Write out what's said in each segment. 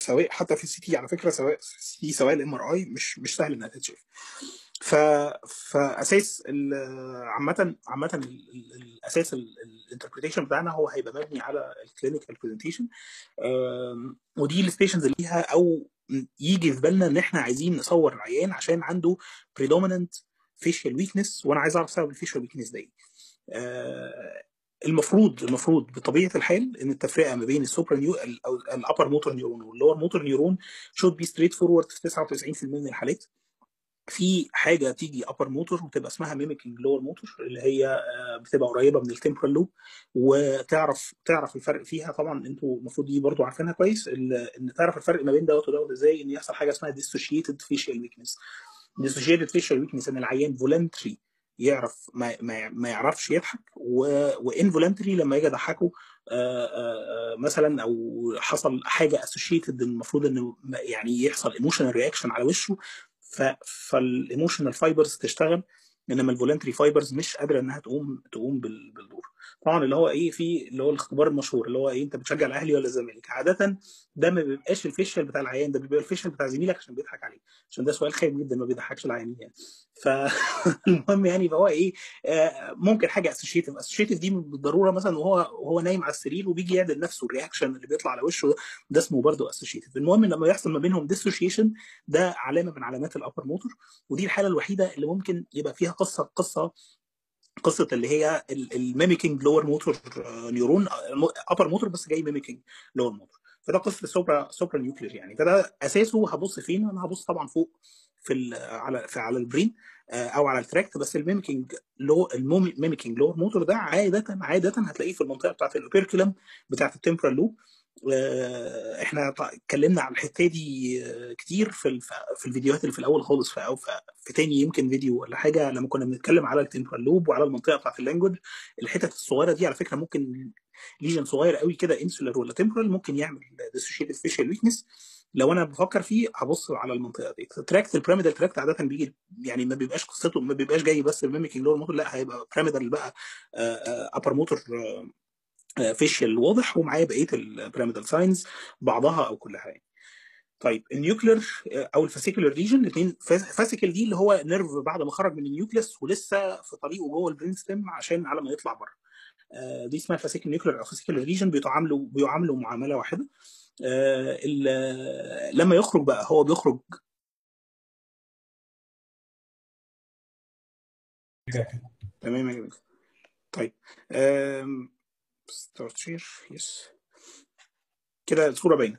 سواء حتى في السي تي على فكره سواء سي تي سواء الام ار اي مش مش سهل انها تتشاف ف فاساس ال- عامه عامه ال- ال- الاساس الانتربريتيشن بتاعنا هو هيبقى مبني على الكلينيكال برزنتيشن ودي الستيشنز اللي ليها او يجي في بالنا ان احنا عايزين نصور العيان عشان عنده predominant facial weakness وانا عايز اعرف سبب الفيشال ويكنس ده ايه آه، المفروض المفروض بطبيعه الحال ان التفرقه ما بين السوبرا نيو او الابر موتور نيورون واللور موتور نيورون should be straightforward في 99% من الحالات في حاجه تيجي ابر موتور وتبقى اسمها ميميكينج لور موتور اللي هي آه، بتبقى قريبه من التمبرال لوب وتعرف تعرف الفرق فيها طبعا انتوا المفروض دي برضو عارفينها كويس ال- ان تعرف الفرق ما بين دوت ودوت ازاي ان يحصل حاجه اسمها dissociated facial weakness dissociated facial weakness ان العيان voluntary يعرف ما, ما, ما يعرفش يضحك وانفولنتري لما يجي يضحكه آه، آه، آه، مثلا او حصل حاجه اسوشيتد المفروض انه يعني يحصل ايموشنال رياكشن على وشه فالايموشنال فايبرز تشتغل انما الفولنتري فايبرز مش قادره انها تقوم تقوم بال- بالدور طبعا اللي هو ايه في اللي هو الاختبار المشهور اللي هو ايه انت بتشجع الاهلي ولا الزمالك عاده ده ما بيبقاش الفيشل بتاع العيان ده بيبقى الفيشل بتاع زميلك عشان بيضحك عليه عشان ده سؤال خايب جدا ما بيضحكش العيانين يعني فالمهم يعني فهو ايه آه، ممكن حاجه اسوشيتيف اسوشيتيف دي بالضروره مثلا وهو وهو نايم على السرير وبيجي يعدل نفسه الرياكشن اللي بيطلع على وشه ده اسمه برضه اسوشيتيف المهم لما يحصل ما بينهم ديسوشيشن ده علامه من علامات الابر موتور ودي الحاله الوحيده اللي ممكن يبقى فيها قصه قصه قصه اللي هي الميميكينج لور موتور نيورون ابر موتور بس جاي ميميكينج لور موتور فده قصه السوبرا سوبرا نيوكلير يعني فده اساسه هبص فين انا هبص طبعا فوق في ال على في على البرين آه، او على التراكت بس الميميكينج لو الميميكينج لور موتور ده عاده عاده هتلاقيه في المنطقه بتاعت الاوبيركولم بتاعت التمبرال لوب آه، احنا ط- اتكلمنا عن الحته دي آه، كتير في الف- في الفيديوهات اللي في الاول خالص في او في في تاني يمكن فيديو ولا حاجه لما كنا بنتكلم على التمبرال لوب وعلى المنطقه بتاعت اللانجوج الحتت الصغيره دي على فكره ممكن ليجن صغير قوي كده انسولار ولا تمبرال ممكن يعمل ديسوشيتد فيشال ويكنس لو انا بفكر فيه هبص على المنطقه دي تراكت البيراميدال تراكت عاده بيجي يعني ما بيبقاش قصته ما بيبقاش جاي بس الميميكينج لور موتور لا هيبقى بيراميدال بقى ابر موتور فيشيال واضح ومعاه بقيه البيراميدال ساينز بعضها او كلها يعني. طيب النيوكلير او الفاسيكولار ريجن الاثنين فاسيكل دي اللي هو نيرف بعد ما خرج من النيوكليس ولسه في طريقه جوه البرين ستيم عشان على ما يطلع بره آه، دي اسمها فاسيكل نيوكلير او فاسيكولار ريجن بيتعاملوا بيعاملوا معامله واحده آه، ال- لما يخرج بقى هو بيخرج تمام يا جميل طيب ستارت شير يس كده الصوره باينه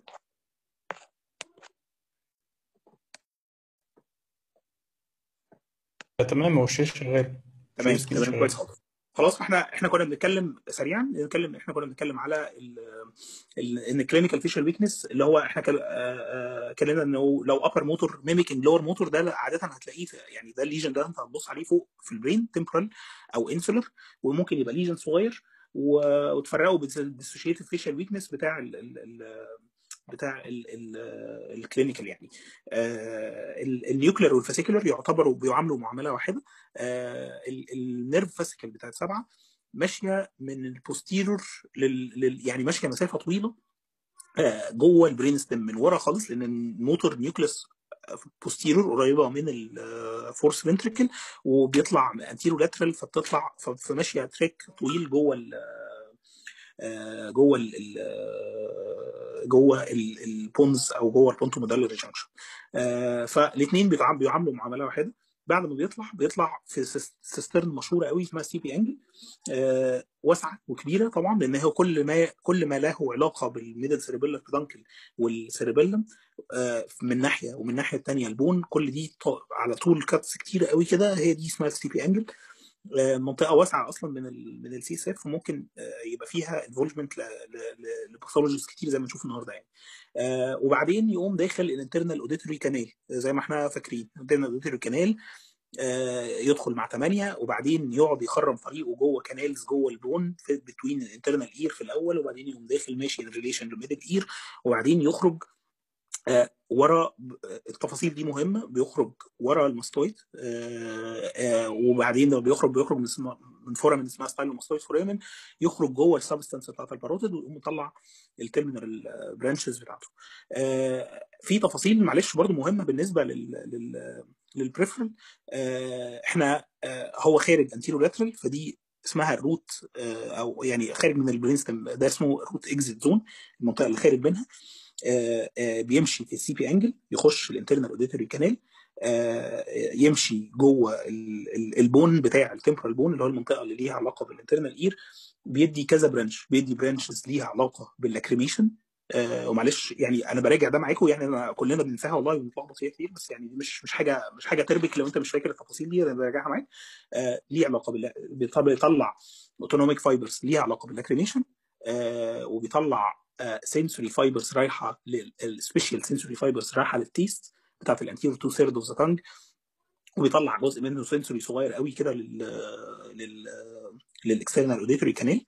تمام هو الشاشة شغال تمام الشاشة تمام شغال كويس خالص خلاص احنا احنا كنا بنتكلم سريعا بنتكلم احنا كنا بنتكلم على ال ال ان كلينيكال فيشل ويكنس اللي هو احنا كل- آه، آه، اتكلمنا انه لو ابر موتور ميميكينج لور موتور ده عاده هتلاقيه في يعني ده الليجن ده انت هتبص عليه فوق في البرين تمبرال او انسولر وممكن يبقى ليجن صغير و- وتفرقه بالديسوشيتيف فيشل ويكنس بتاع ال ال ال بتاع الكلينيكال يعني آه، ال- النيوكلير والفاسيكولر يعتبروا بيعاملوا معامله واحده آه، ال- النيرف فاسيكل بتاعت سبعه ماشيه من البوستيرور لل... لل... يعني ماشيه مسافه طويله آه، جوه البرين ستيم من ورا خالص لان الموتور نيوكليس بوستيرور قريبه من الفورس فنتريكل وبيطلع انتيرو لاترال فبتطلع ف- فماشيه تريك طويل جوه ال آه، جوه ال ال- آه، جوه ال- البونز او جوه البونتو مودالر جانكشن فالاثنين بيعاملوا معامله واحده بعد ما بيطلع بيطلع في سيس- سيسترن مشهوره قوي اسمها سي بي انجل آه، واسعه وكبيره طبعا لان هو كل ما كل ما له علاقه بالميدل سيربيلر بيدانكل والسيربيلم آه، من ناحيه ومن الناحيه الثانيه البون كل دي ط- على طول كاتس كتيره قوي كده هي دي اسمها سي بي انجل آه، منطقه واسعه اصلا من ال من السي اس اف وممكن آه، يبقى فيها انفولفمنت لباثولوجيز كتير زي ما نشوف النهارده يعني آه، وبعدين يقوم داخل الانترنال اوديتوري كانال زي ما احنا فاكرين الانترنال اوديتوري كانال يدخل مع 8 وبعدين يقعد يخرم طريقه جوه كانالز جوه البون في بتوين الانترنال اير في الاول وبعدين يقوم داخل ماشي ان ريليشن للميدل اير وبعدين يخرج آه، ورا التفاصيل دي مهمه بيخرج ورا الماستويد آه، آه، وبعدين لما بيخرج بيخرج من اسمه من فورامين اسمها ستايلوماستويد فورامين يخرج جوه السبستنس بتاعت الباروتيد ويقوم مطلع التيرمينال برانشز بتاعته آه، في تفاصيل معلش برضو مهمه بالنسبه لل لل للبريفرال احنا آه، هو خارج انتيرو لاترال فدي اسمها الروت آه، او يعني خارج من البرينستم ده اسمه روت اكزيت زون المنطقه اللي خارج منها آه، آه، بيمشي في السي بي انجل يخش الانترنال اوديتوري كانال يمشي جوه ال- ال- البون بتاع التمبرال بون اللي هو المنطقه اللي ليها علاقه بالانترنال اير بيدي كذا برانش بيدي برانشز ليها علاقه باللاكريميشن آه ومعلش يعني انا براجع ده معاكم يعني انا كلنا بننساها والله وبنتلخبط فيها كتير بس يعني دي مش مش حاجه مش حاجه تربك لو انت مش فاكر التفاصيل دي انا براجعها معاك آه ليه علاقه بال بيطلع اوتونوميك فايبرز ليها علاقه باللاكريميشن آه وبيطلع سنسوري فايبرز رايحه للسبيشال سنسوري فايبرز رايحه للتيست بتاعت الانتيرو تو ثيرد اوف ذا تانج وبيطلع جزء منه سنسوري صغير قوي كده لل لل للاكسترنال اوديتوري كانال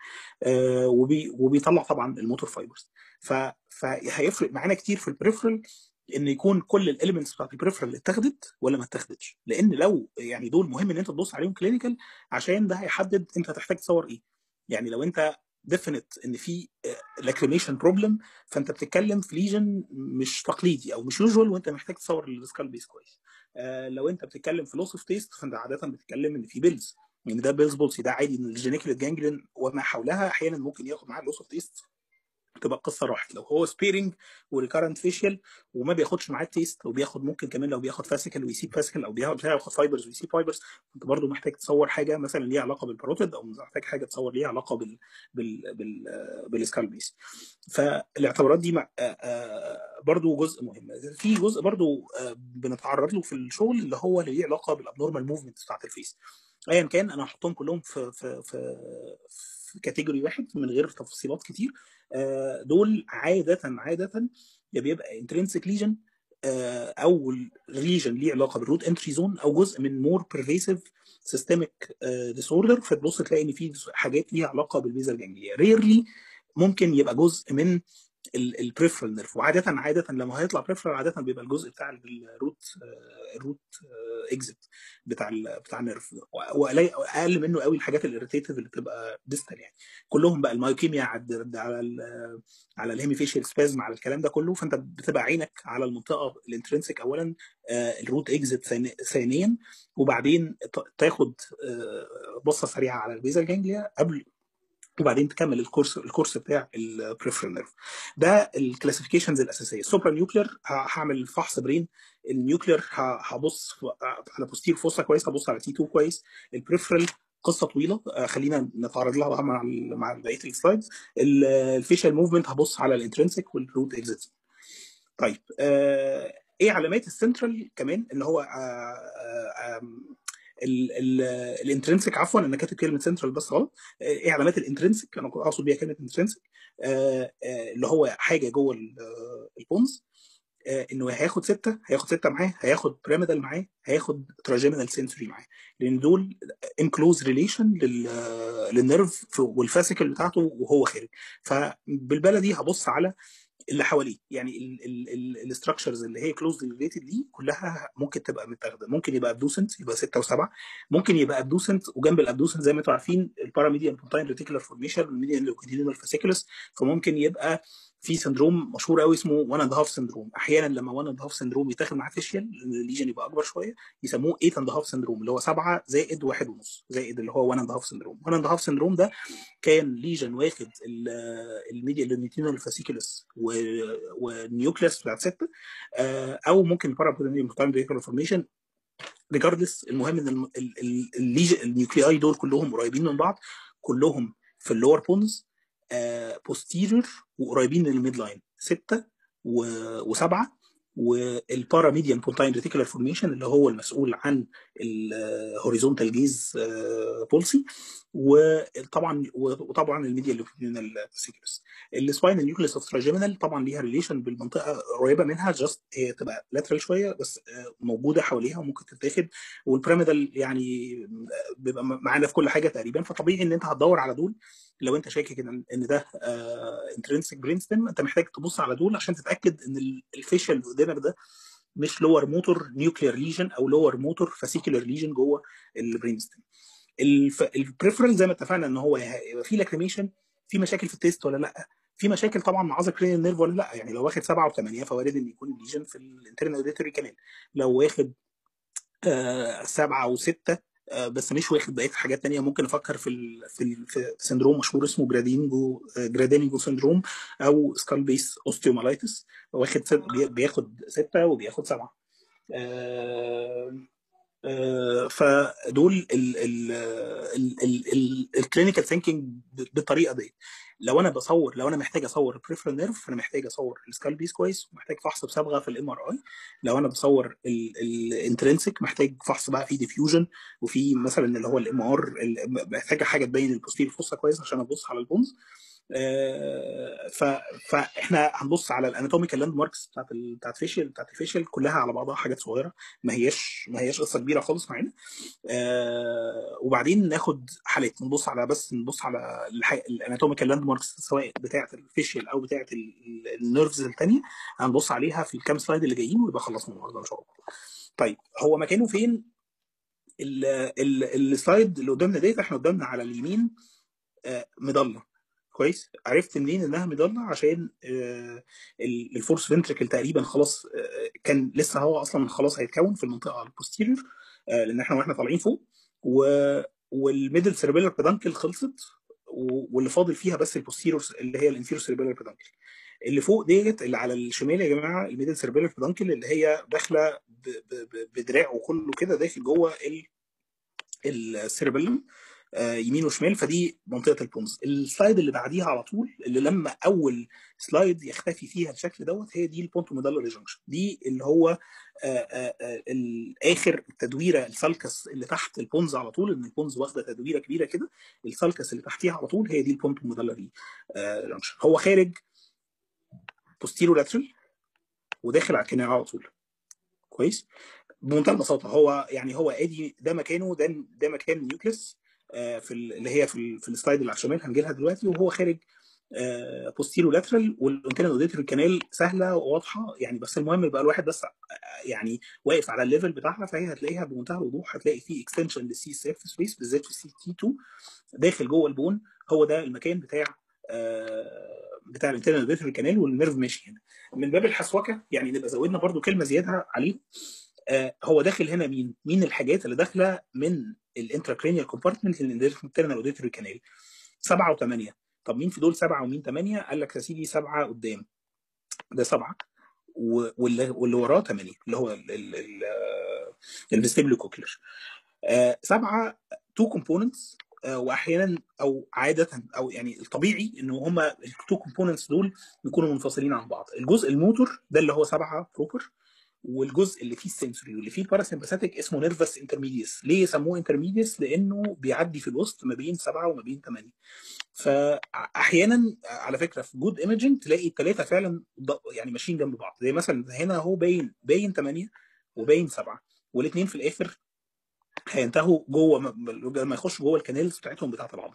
وبي وبيطلع طبعا الموتور فايبرز ف فهيفرق معانا كتير في البريفرال ان يكون كل الاليمنتس بتاعت البريفرال اتاخدت ولا ما اتاخدتش لان لو يعني دول مهم ان انت تبص عليهم كلينيكال عشان ده هيحدد انت هتحتاج تصور ايه يعني لو انت ديفينيت ان في لاكريميشن بروبلم فانت بتتكلم في ليجن مش تقليدي او مش يوجوال وانت محتاج تصور السكال بيس كويس آه لو انت بتتكلم في لوس اوف تيست فانت عاده بتتكلم ان في بيلز ان يعني ده بيلز بولسي ده عادي ان الجينيكال جانجلين وما حولها احيانا ممكن ياخد معاه لوس اوف تيست تبقى القصه راحت لو هو سبيرنج وريكارنت فيشيال وما بياخدش معاه تيست وبياخد ممكن كمان لو بياخد فاسيكال ويسيب فاسيكال او بياخد بياخد فايبرز ويسيب فايبرز انت برضه محتاج تصور حاجه مثلا ليها علاقه بالباروتيد او محتاج حاجه تصور ليها علاقه بال بال بال بالسكال بيس فالاعتبارات دي برضه جزء مهم في جزء برضه بنتعرض له في الشغل اللي هو اللي ليه علاقه بالابنورمال موفمنت بتاعت الفيس ايا كان انا هحطهم كلهم في في في في كاتيجوري واحد من غير تفصيلات كتير دول عاده عاده يا بيبقى انترنسك ليجن او ريجن ليه علاقه بالروت انتري زون او جزء من مور بيرفيسيف سيستميك ديسوردر فتبص تلاقي ان في حاجات ليها علاقه بالفيزا الجانجليه ريرلي ممكن يبقى جزء من البريفرال نيرف وعاده عاده لما هيطلع بريفرال عاده بيبقى الجزء بتاع الروت الروت اكزيت بتاع ال بتاع النيرف واقل منه قوي الحاجات الاريتيتيف اللي بتبقى ديستال يعني كلهم بقى المايوكيميا على ال على الهيميفيشيال سبازم على الكلام ده كله فانت بتبقى عينك على المنطقه الانترنسك اولا الروت اكزيت ثانيا وبعدين تاخد بصه سريعه على البيزا جانجليا قبل وبعدين تكمل الكورس الكورس بتاع البريفرال نيرف ده الكلاسيفيكيشنز الاساسيه السوبرا نيوكلير هعمل فحص برين النيوكلير هبص على بوستير فوسا كويس هبص على تي 2 كويس البريفرال قصه طويله خلينا نتعرض لها مع مع بقيه السلايدز الفيشال موفمنت هبص على الانترنسك والروت اكزيت طيب ايه علامات السنترال كمان اللي هو الانترنسك عفوا انا كاتب كلمه سنترال بس غلط ايه علامات الانترنسك انا اقصد بيها كلمه انترنسك اللي هو حاجه جوه البونز انه هياخد سته هياخد سته معاه هياخد بيراميدال معاه هياخد تراجيمينال سنسوري معاه لان دول ان كلوز ريليشن للنيرف والفاسيكل بتاعته وهو خارج فبالبلدي هبص على اللي حواليه يعني الاستراكشرز اللي هي كلوز ريليتد دي كلها ممكن تبقى متاخده ممكن يبقى ابدوسنت يبقى 6 و7 ممكن يبقى ابدوسنت وجنب الابدوسنت زي ما انتم عارفين الباراميديان بونتاين ريتيكولار فورميشن والميديان لوكيدينال فاسيكولس فممكن يبقى في سندروم مشهور قوي اسمه 1 اند هاف سندروم احيانا لما 1 اند هاف سندروم يتاخد معاه فيشيال الليجن يبقى اكبر شويه يسموه 8 اند هاف سندروم اللي هو 7 زائد 1 ونص زائد اللي هو 1 اند هاف سندروم 1 اند هاف سندروم ده كان ليجن واخد الميديا لونيتينال فاسيكولس والنيوكليس بتاعت 6 او ممكن بارابودينال فورميشن ريجاردلس المهم ان الليجن النيوكلياي دول كلهم قريبين من بعض كلهم في اللور بونز بوستيريور وقريبين من الميد لاين 6 و7 والباراميديان بونتاين ريتيكولار فورميشن اللي هو المسؤول عن الهوريزونتال جيز بولسي وطبعا وطبعا الميديا لوكيدينال فاسيكولس السباين نيوكليس اوف تراجيمينال طبعا ليها ريليشن بالمنطقه قريبه منها جاست هي تبقى لاترال شويه بس موجوده حواليها وممكن تتاخد والبيراميدال يعني بيبقى معانا في كل حاجه تقريبا فطبيعي ان انت هتدور على دول لو انت شاكك ان ان ده انترنسك برين ستيم انت محتاج تبص على دول عشان تتاكد ان الفيشل اللي قدامك ده مش لور موتور نيوكلير ليجن او لور موتور فاسيكولار ليجن جوه البرين ستيم البريفرال زي ما اتفقنا ان هو يبقى في لاكريميشن في مشاكل في التيست ولا لا في مشاكل طبعا مع عضله كرينيال نيرف ولا لا يعني لو واخد سبعه وثمانيه فوارد ان يكون ليجن في الانترنال اوديتوري كمان لو واخد آه سبعه وسته آه بس مش واخد بقيه حاجات تانية ممكن افكر في ال في, ال في سندروم مشهور اسمه جرادينجو جرادينجو سندروم او سكال بيس اوستيومالايتس واخد ست بياخد سته وبياخد سبعه آه فدول الكلينيكال ثينكينج بالطريقه دي لو انا بصور لو انا محتاج اصور البريفرال نيرف فانا محتاج اصور السكال بيس كويس ومحتاج فحص بصبغه في الام ار اي لو انا بصور الانترنسك محتاج فحص بقى في ديفيوجن وفي مثلا اللي هو الام ار محتاج حاجه تبين البوستيريور فوسا كويس عشان ابص على البونز ف... فاحنا هنبص على الاناتوميكال لاند ماركس بتاعت ال... بتاعت فيشل بتاعت الفيشل كلها على بعضها حاجات صغيره ما هياش ما هياش قصه كبيره خالص معانا آه وبعدين ناخد حالات نبص على بس نبص على الح... الاناتوميكال لاند ماركس سواء بتاعت الفيشل او بتاعت النيرفز الثانيه هنبص عليها في الكام سلايد اللي جايين ويبقى خلصنا النهارده ان شاء الله. طيب هو مكانه فين؟ السلايد اللي قدامنا ديت احنا قدامنا على اليمين آه مضله كويس عرفت منين انها مضله عشان الفورس فنتريكل تقريبا خلاص كان لسه هو اصلا خلاص هيتكون في المنطقه البوستيريور لان احنا واحنا طالعين فوق و والميدل سيربيلر بيدانكل خلصت واللي فاضل فيها بس البوستيريور اللي هي الانفيرور سيربيلر بيدانكل اللي فوق ديت اللي على الشمال يا جماعه الميدل سيربيلر بيدانكل اللي هي داخله بدراع وكله كده داخل جوه السيربيلم آه يمين وشمال فدي منطقه البونز السلايد اللي بعديها على طول اللي لما اول سلايد يختفي فيها الشكل دوت هي دي البونتو ميدالر جنكشن دي اللي هو آآ آآ الاخر التدويره السالكس اللي تحت البونز على طول ان البونز واخده تدويره كبيره كده السالكس اللي تحتيها على طول هي دي البونتو ميدالر جنكشن هو خارج بوستيرو لاترال وداخل على الكنال على طول كويس بمنتهى البساطه هو يعني هو ادي ده مكانه ده ده مكان النيوكليس في اللي هي في, في السلايد اللي على الشمال هنجي لها دلوقتي وهو خارج بوستيرو لاترال والانترنال اوديتوري كانال سهله وواضحه يعني بس المهم يبقى الواحد بس يعني واقف على الليفل بتاعها فهي هتلاقيها بمنتهى الوضوح هتلاقي في اكستنشن للسي سيرفيس سبيس بالذات في السي تي 2 داخل جوه البون هو ده المكان بتاع بتاع الانترنال اوديتوري كانال والنيرف ماشي هنا من باب الحسوكه يعني نبقى زودنا برده كلمه زياده عليه هو داخل هنا مين؟ مين الحاجات اللي داخله من الانتراكرينيال كومبارتمنت للانترنال اوديتوري كانال؟ سبعه وثمانيه طب مين في دول سبعه ومين ثمانيه؟ قال لك يا سيدي سبعه قدام ده سبعه واللي, واللي وراه ثمانيه اللي هو الفيستيبلو كوكلر سبعه تو كومبوننتس واحيانا او عاده او يعني الطبيعي ان هما التو كومبوننتس دول يكونوا منفصلين عن بعض الجزء الموتور ده اللي هو سبعه بروبر والجزء اللي فيه السنسوري واللي فيه الباراسمباثيك اسمه نيرفس انترميديس ليه سموه انترميديس لانه بيعدي في الوسط ما بين سبعه وما بين ثمانيه فاحيانا على فكره في جود ايمجنج تلاقي الثلاثه فعلا يعني ماشيين جنب بعض زي مثلا هنا اهو باين باين ثمانيه وباين سبعه والاثنين في الاخر هينتهوا جوه لما يخشوا جوه الكانيلز بتاعتهم بتاعت العظم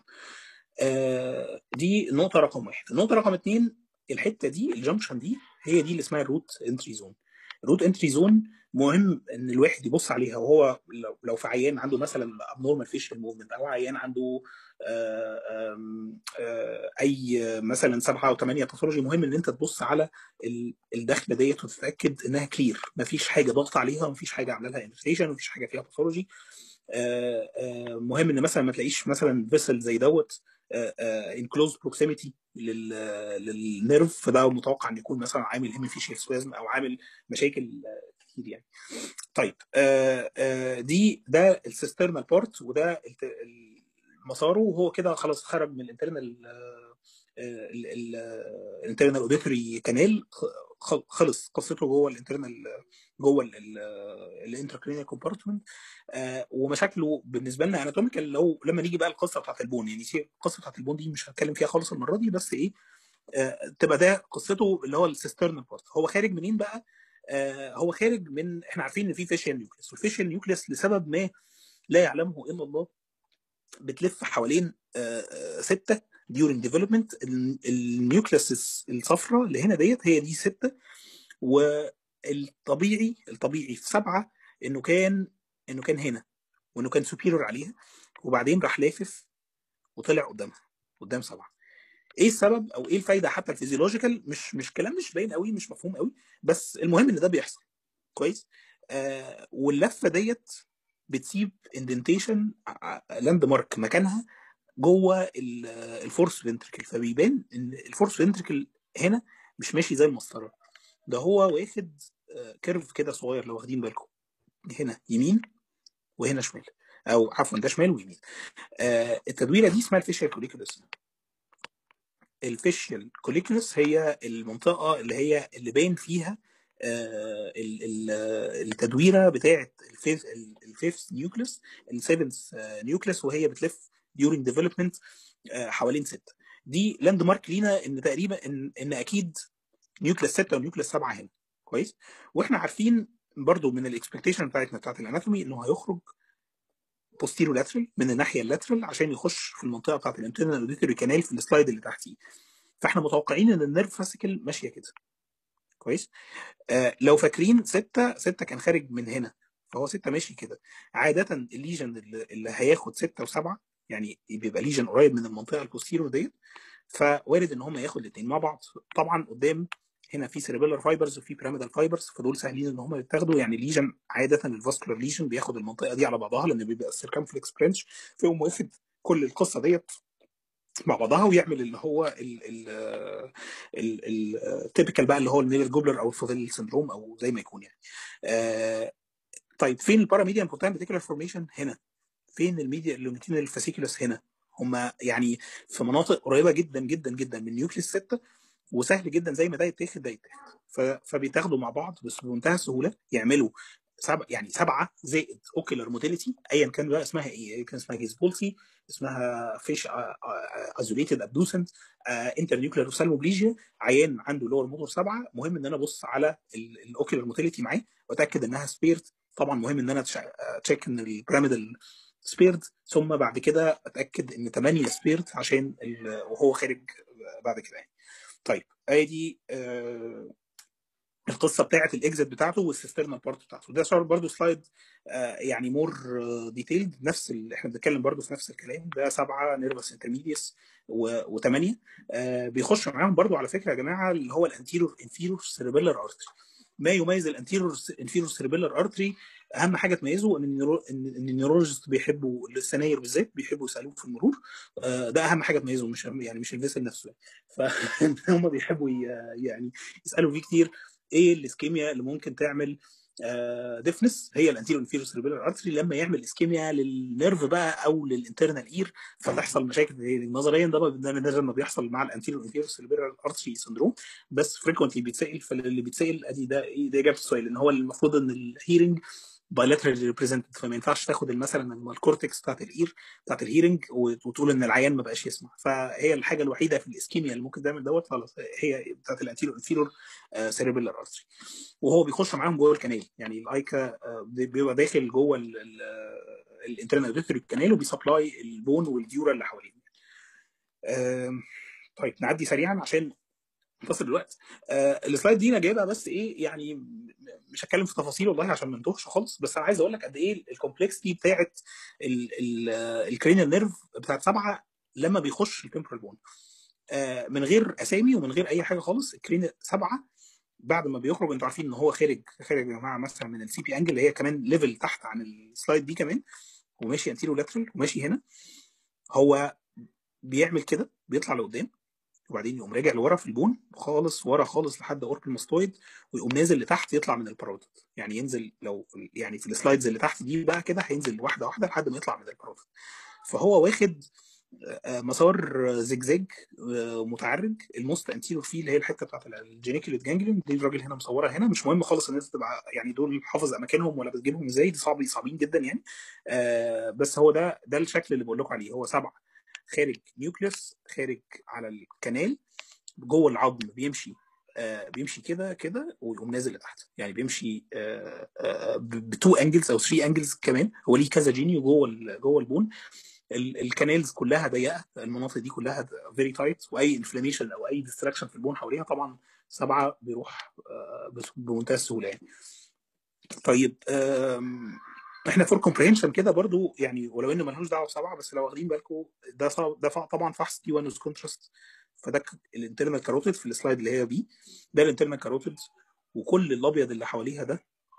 آه دي النقطه رقم واحد النقطه رقم اثنين الحته دي الجنكشن دي هي دي اللي اسمها الروت انتري زون الروت انتري زون مهم ان الواحد يبص عليها وهو لو, لو في عيان عنده مثلا ابنورمال فيشل موفمنت او عيان عنده آآ آآ اي مثلا سبعه او ثمانيه باثولوجي مهم ان انت تبص على الدخله ديت وتتاكد انها كلير مفيش حاجه ضغط عليها ومفيش حاجه عامله لها انفستيشن ومفيش حاجه فيها باثولوجي مهم ان مثلا ما تلاقيش مثلا فيسل زي دوت ان كلوز بروكسيميتي للنيرف فده متوقع ان يكون مثلا عامل هيميفيشيال سوازم او عامل مشاكل كتير يعني طيب آآ آآ دي ده السيسترنال بارت وده مساره وهو كده خلاص خرج من الانترنال الانترنال اوديتوري كانال خلص قصته جوه الانترنال جوه الانتراكرينيال كومبارتمنت ومشاكله بالنسبه لنا اناتوميكال لو لما نيجي بقى القصه بتاعت البون يعني القصه بتاعت البون دي مش هتكلم فيها خالص المره دي بس ايه تبقى ده قصته اللي هو السيسترنال بارت هو خارج منين بقى؟ آه هو خارج من احنا عارفين ان في فيشيال نيوكليس والفيشيال نيوكليس لسبب ما لا يعلمه الا الله بتلف حوالين آه سته during development النيوكليس الصفراء اللي هنا ديت هي دي سته والطبيعي الطبيعي في سبعه انه كان انه كان هنا وانه كان سوبيريور عليها وبعدين راح لافف وطلع قدامها قدام سبعه ايه السبب او ايه الفايده حتى الفيزيولوجيكال مش مش كلام مش باين قوي مش مفهوم قوي بس المهم ان ده بيحصل كويس آه واللفه ديت بتسيب اندنتيشن لاند مارك مكانها جوه الفورس فنتركل فبيبان ان الفورس فنتركل هنا مش ماشي زي المسطره ده هو واخد كيرف كده صغير لو واخدين بالكم هنا يمين وهنا شمال او عفوا ده شمال ويمين آه التدويره دي اسمها الفيشيال كوليكولس الفيشيال كوليكولس هي المنطقه اللي هي اللي باين فيها آه التدويره بتاعه الفيفث نيوكليس السيفنث نيوكليس وهي بتلف during development آه حوالين ستة دي لاند مارك لينا ان تقريبا ان, إن اكيد نيوكليس 6 ونيوكليس 7 هنا كويس واحنا عارفين برضو من الاكسبكتيشن بتاعتنا بتاعت الاناتومي انه هيخرج بوستيرو لاترال من الناحيه اللاترال عشان يخش في المنطقه بتاعت الانترنال اوديتوري كانال في السلايد اللي تحتيه فاحنا متوقعين ان النيرف فاسيكل ماشيه كده كويس آه لو فاكرين 6 6 كان خارج من هنا فهو 6 ماشي كده عاده الليجن اللي, اللي هياخد 6 و7 يعني بيبقى ليجن قريب من المنطقه البوستيرو ديت فوارد ان هم ياخد الاثنين مع بعض طبعا قدام هنا في سيريبيلر فايبرز وفي بيراميدال فايبرز فدول سهلين ان هم يتاخدوا يعني ليجن عاده الفاسكولار ليجن بياخد المنطقه دي على بعضها لان بيبقى السيركمفلكس برانش فيقوم واخد كل القصه ديت مع بعضها ويعمل اللي هو التيبيكال بقى اللي هو الميلر جوبلر او الفوفيل سندروم او زي ما يكون يعني آه طيب فين الباراميديان بروتين بيتيكولار فورميشن هنا فين الميديا اللونجيتينال فاسيكولس هنا هم يعني في مناطق قريبه جدا جدا جدا من نيوكليس 6 وسهل جدا زي ما ده يتاخد ده يتاخد فبيتاخدوا مع بعض بس بمنتهى السهوله يعملوا سبعة يعني سبعة زائد اوكيلر موتيليتي ايا كان بقى اسمها ايه كان اسمها جيز بولسي اسمها فيش ازوليتد ابدوسنت انتر نيوكلير سالموبليجيا عيان عنده لور موتور سبعه مهم ان انا ابص على الاوكيلر موتيليتي معاه واتاكد انها سبيرت طبعا مهم ان انا تشيك ان البيراميدال سبيرد ثم بعد كده اتاكد ان 8 سبيرد عشان وهو خارج بعد كده يعني. طيب ادي آه القصه بتاعت الاكزit بتاعته والسيسترنال بارت بتاعته ده صار برضو سلايد آه يعني مور ديتيلد نفس اللي احنا بنتكلم برضو في نفس الكلام ده سبعه نيرفس انترميديس وثمانيه آه بيخش معاهم برضو على فكره يا جماعه اللي هو الانتيرور انفيرور سيربيلر ارتري ما يميز الانتيرور انفيرور سيربيلر ارتري اهم حاجه تميزه ان النيرو... ان النيورولوجيست بيحبوا السناير بالذات بيحبوا يسالوه في المرور آه ده اهم حاجه تميزه مش يعني مش الفيسل نفسه فهم بيحبوا يعني يسالوا فيه كتير ايه الاسكيميا اللي ممكن تعمل ديفنس هي الانتيرو انفيرو سيربيلر ارتري لما يعمل اسكيميا للنيرف بقى او للانترنال اير فتحصل مشاكل نظريا ده ده لما بيحصل مع الانتيرو انفيرو سيربيلر ارتري سندروم بس فريكونتلي بيتسال فاللي بيتسال ادي ده ايه ده اجابه السؤال ان هو المفروض ان الهيرنج بايلاترالي ريبريزنتد فما ينفعش تاخد مثلا الكورتكس بتاعت الاير بتاعت الهيرنج وتقول ان العيان ما بقاش يسمع فهي الحاجه الوحيده في الاسكيميا اللي ممكن تعمل دوت خلاص هي بتاعت الانتيرو انفيرور سيريبيلر ارتري وهو بيخش معاهم جوه الكنال يعني الايكا بيبقى داخل جوه الانترنال اوديتوري كانال وبيسبلاي البون والديورا اللي حواليه طيب نعدي سريعا عشان تصل الوقت آه السلايد دي انا جايبها بس ايه يعني مش هتكلم في تفاصيل والله عشان ما نتوهش خالص بس انا عايز اقول لك قد ايه الكومبلكسيتي بتاعت الكرينيال نيرف بتاعت سبعه لما بيخش التمبرال بون آه من غير اسامي ومن غير اي حاجه خالص الكرينيال سبعه بعد ما بيخرج انتوا عارفين ان هو خارج خارج يا جماعه مثلا من السي بي انجل اللي هي كمان ليفل تحت عن السلايد دي كمان وماشي انتيرو لاترال وماشي هنا هو بيعمل كده بيطلع لقدام وبعدين يقوم راجع لورا في البون خالص ورا خالص لحد اورك الماستويد ويقوم نازل لتحت يطلع من البارودت يعني ينزل لو يعني في السلايدز اللي تحت دي بقى كده هينزل واحده واحده لحد ما يطلع من البارودت فهو واخد مسار زجزاج متعرج الموست انتيرور فيه اللي هي الحته بتاعت الجينيكوليت جانجليون دي الراجل هنا مصورها هنا مش مهم خالص ان انت تبقى يعني دول حافظ اماكنهم ولا بتجيبهم ازاي دي صعب صعبين جدا يعني بس هو ده ده الشكل اللي بقول لكم عليه هو سبعه خارج نيوكليوس خارج على الكنال جوه العظم بيمشي آه بيمشي كده كده ويقوم نازل لتحت يعني بيمشي آه آه بتو انجلز او ثري انجلز كمان هو ليه كذا جينيو جوه جوه البون الكانالز كلها ضيقه المناطق دي كلها فيري تايت واي انفلاميشن او اي ديستراكشن في البون حواليها طبعا سبعه بيروح بمنتهى السهوله يعني طيب احنا فور كومبريهنشن كده برضو يعني ولو انه ملوش دعوه بسبعه بس لو واخدين بالكم ده صع- ده فع- طبعا فحص تي 1 كونتراست فده الانترنال كاروتيد في السلايد اللي هي بي ده الانترنال كاروتيد وكل الابيض اللي حواليها ده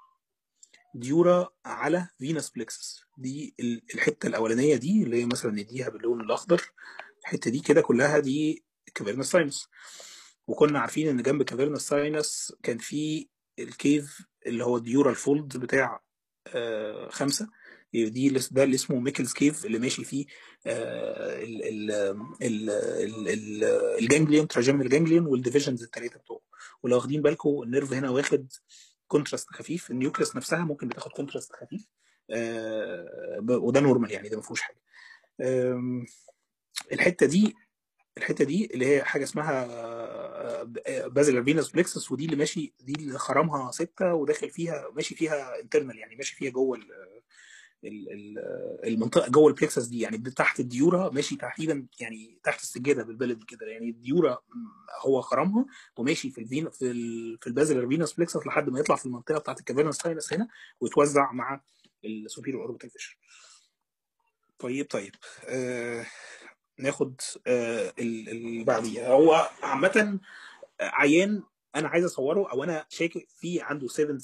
ديورا على فينس بلكسس دي ال- الحته الاولانيه دي اللي هي مثلا نديها باللون الاخضر الحته دي كده كلها دي كافيرنس ساينس وكنا عارفين ان جنب كافيرنس ساينس كان في الكيف اللي هو الديورال فولد بتاع آه خمسة دي اللي- ده اللي اسمه ميكلز كيف اللي ماشي فيه آه ال- ال- ال- ال- ال- الجانجليون تراجيمنال جانجليون والديفيجنز الثلاثه بتوعه ولو واخدين بالكم النيرف هنا واخد كونتراست خفيف النيوكليس نفسها ممكن بتاخد كونتراست خفيف آه ب- وده نورمال يعني ده ما فيهوش حاجه آم، الحته دي الحته دي اللي هي حاجه اسمها بازل فينوس بلكسس ودي اللي ماشي دي اللي خرمها سته وداخل فيها ماشي فيها انترنال يعني ماشي فيها جوه ال- ال- ال- المنطقه جوه البلكسس دي يعني تحت الديورا ماشي تقريبا يعني تحت السجاده بالبلدي كده يعني الديورا م، هو خرمها وماشي في الفين في ال في البازل فينوس بلكسس لحد ما يطلع في المنطقه بتاعت الكافيرنس ساينس هنا ويتوزع مع السوبيريور اوربيتال فيشر طيب طيب آه ناخد آه ال- اللي بعديها هو عامة عيان انا عايز اصوره او انا شاكك فيه عنده 7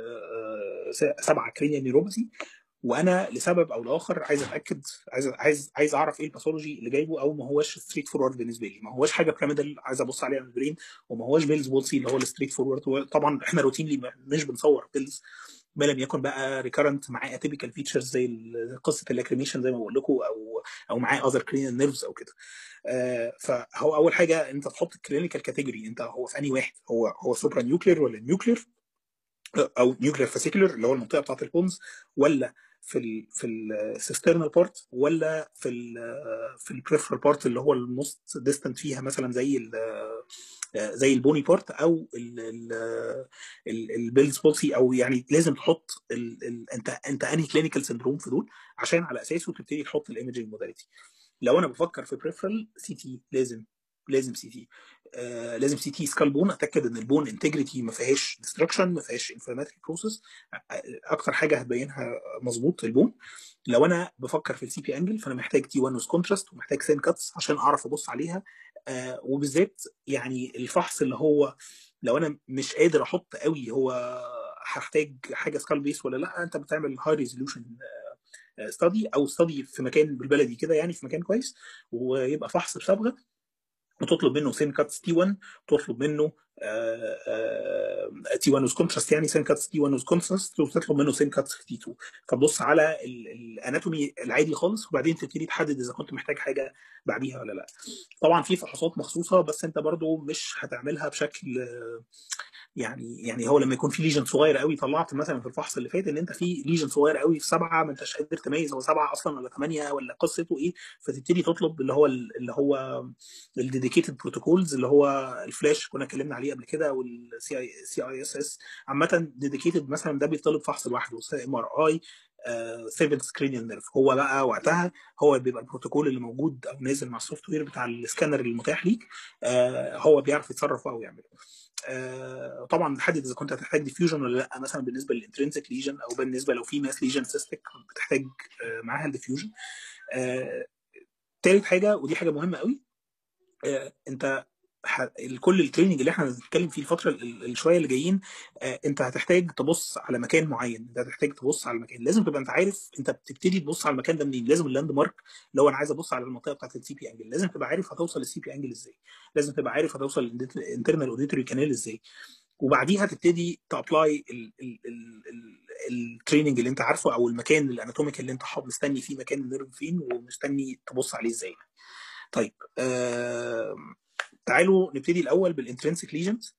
سبعه كرينيال نيوروباثي وانا لسبب او لاخر عايز اتاكد عايز عايز عايز اعرف ايه الباثولوجي اللي جايبه او ما هوش ستريت فورورد بالنسبه لي ما هوش حاجه بيراميدال عايز ابص عليها من البرين وما هوش بيلز بولسي اللي هو الستريت فورورد طبعا احنا روتينلي مش بنصور بيلز ما لم يكن بقى ريكارنت معاه اتيبيكال فيتشرز زي ال- قصه الاكريميشن زي ما بقول لكم او او معاه اذر كرينيال نيرفز او كده آه، فهو اول حاجه انت تحط الكلينيكال كاتيجوري انت هو في انهي واحد هو هو سوبرا نيوكلير ولا نيوكلير او نيوكلير فاسيكولر اللي هو المنطقه بتاعت البونز ولا في ال في السيسترنال بارت ولا في ال في البريفرال بارت اللي هو الموست ديستنت فيها مثلا زي ال زي البوني بارت او البيلز بولسي او يعني لازم تحط ال ال انت انت انهي كلينيكال سندروم في دول عشان على اساسه تبتدي تحط الايمجنج موداليتي لو انا بفكر في بريفرال سي تي لازم لازم سي تي آه لازم سي تي سكال بون اتاكد ان البون انتجريتي ما فيهاش ديستركشن ما فيهاش انفلاماتري بروسيس اكتر حاجه هتبينها مظبوط البون لو انا بفكر في السي بي انجل فانا محتاج تي 1 ويز كونتراست ومحتاج سين كاتس عشان اعرف ابص عليها آه وبالذات يعني الفحص اللي هو لو انا مش قادر احط قوي هو هحتاج حاجه سكال بيس ولا لا انت بتعمل هاي ريزولوشن ستادي او ستادي في مكان بالبلدي كده يعني في مكان كويس ويبقى فحص بصبغه وتطلب منه سين كاتس تي 1 تطلب منه تي 1 وز كونتراست يعني سين كاتس تي 1 وز كونتراست وتطلب منه سين كاتس تي 2 فتبص على ال- الاناتومي العادي خالص وبعدين تبتدي تحدد اذا كنت محتاج حاجه بعديها ولا لا طبعا في فحوصات مخصوصه بس انت برضو مش هتعملها بشكل آه، يعني يعني هو لما يكون في ليجن صغير قوي طلعت مثلا في الفحص اللي فات ان انت في ليجن صغير قوي في سبعه ما انتش قادر تميز هو سبعه اصلا ولا ثمانيه ولا قصته ايه فتبتدي تطلب اللي هو اللي هو الديديكيتد بروتوكولز اللي هو الفلاش كنا اتكلمنا عليه قبل كده والسي اي سي اي اس اس عامه ديديكيتد مثلا ده بيطلب فحص لوحده ام ار اي سيفل سكرينيال نيرف هو بقى وقتها هو بيبقى البروتوكول اللي موجود او نازل مع السوفت وير بتاع السكانر المتاح ليك آه، هو بيعرف يتصرف بقى ويعمله آه، طبعا تحدد اذا كنت هتحتاج ديفيوجن ولا لا مثلا بالنسبه للانترنسك ليجن او بالنسبه لو في ماس ليجن سيستك بتحتاج آه، معاها الديفيوجن آه، تالت حاجه ودي حاجه مهمه قوي آه، انت ح- كل التريننج اللي احنا هنتكلم فيه الفتره ال- الشويه اللي جايين آه، انت هتحتاج تبص على مكان معين انت هتحتاج تبص على المكان لازم تبقى انت عارف انت بتبتدي تبص على المكان ده منين لازم اللاند مارك اللي هو انا عايز ابص على المنطقه بتاعت السي بي انجل لازم تبقى عارف هتوصل للسي بي انجل ازاي لازم تبقى عارف هتوصل للانترنال اوديتوري كانال ازاي وبعديها تبتدي تابلاي التريننج اللي انت عارفه او المكان الاناتوميك اللي انت حاطط مستني فيه مكان النيرف فين ومستني تبص عليه ازاي طيب آه تعالوا نبتدي الاول بالانترنسك ليجنز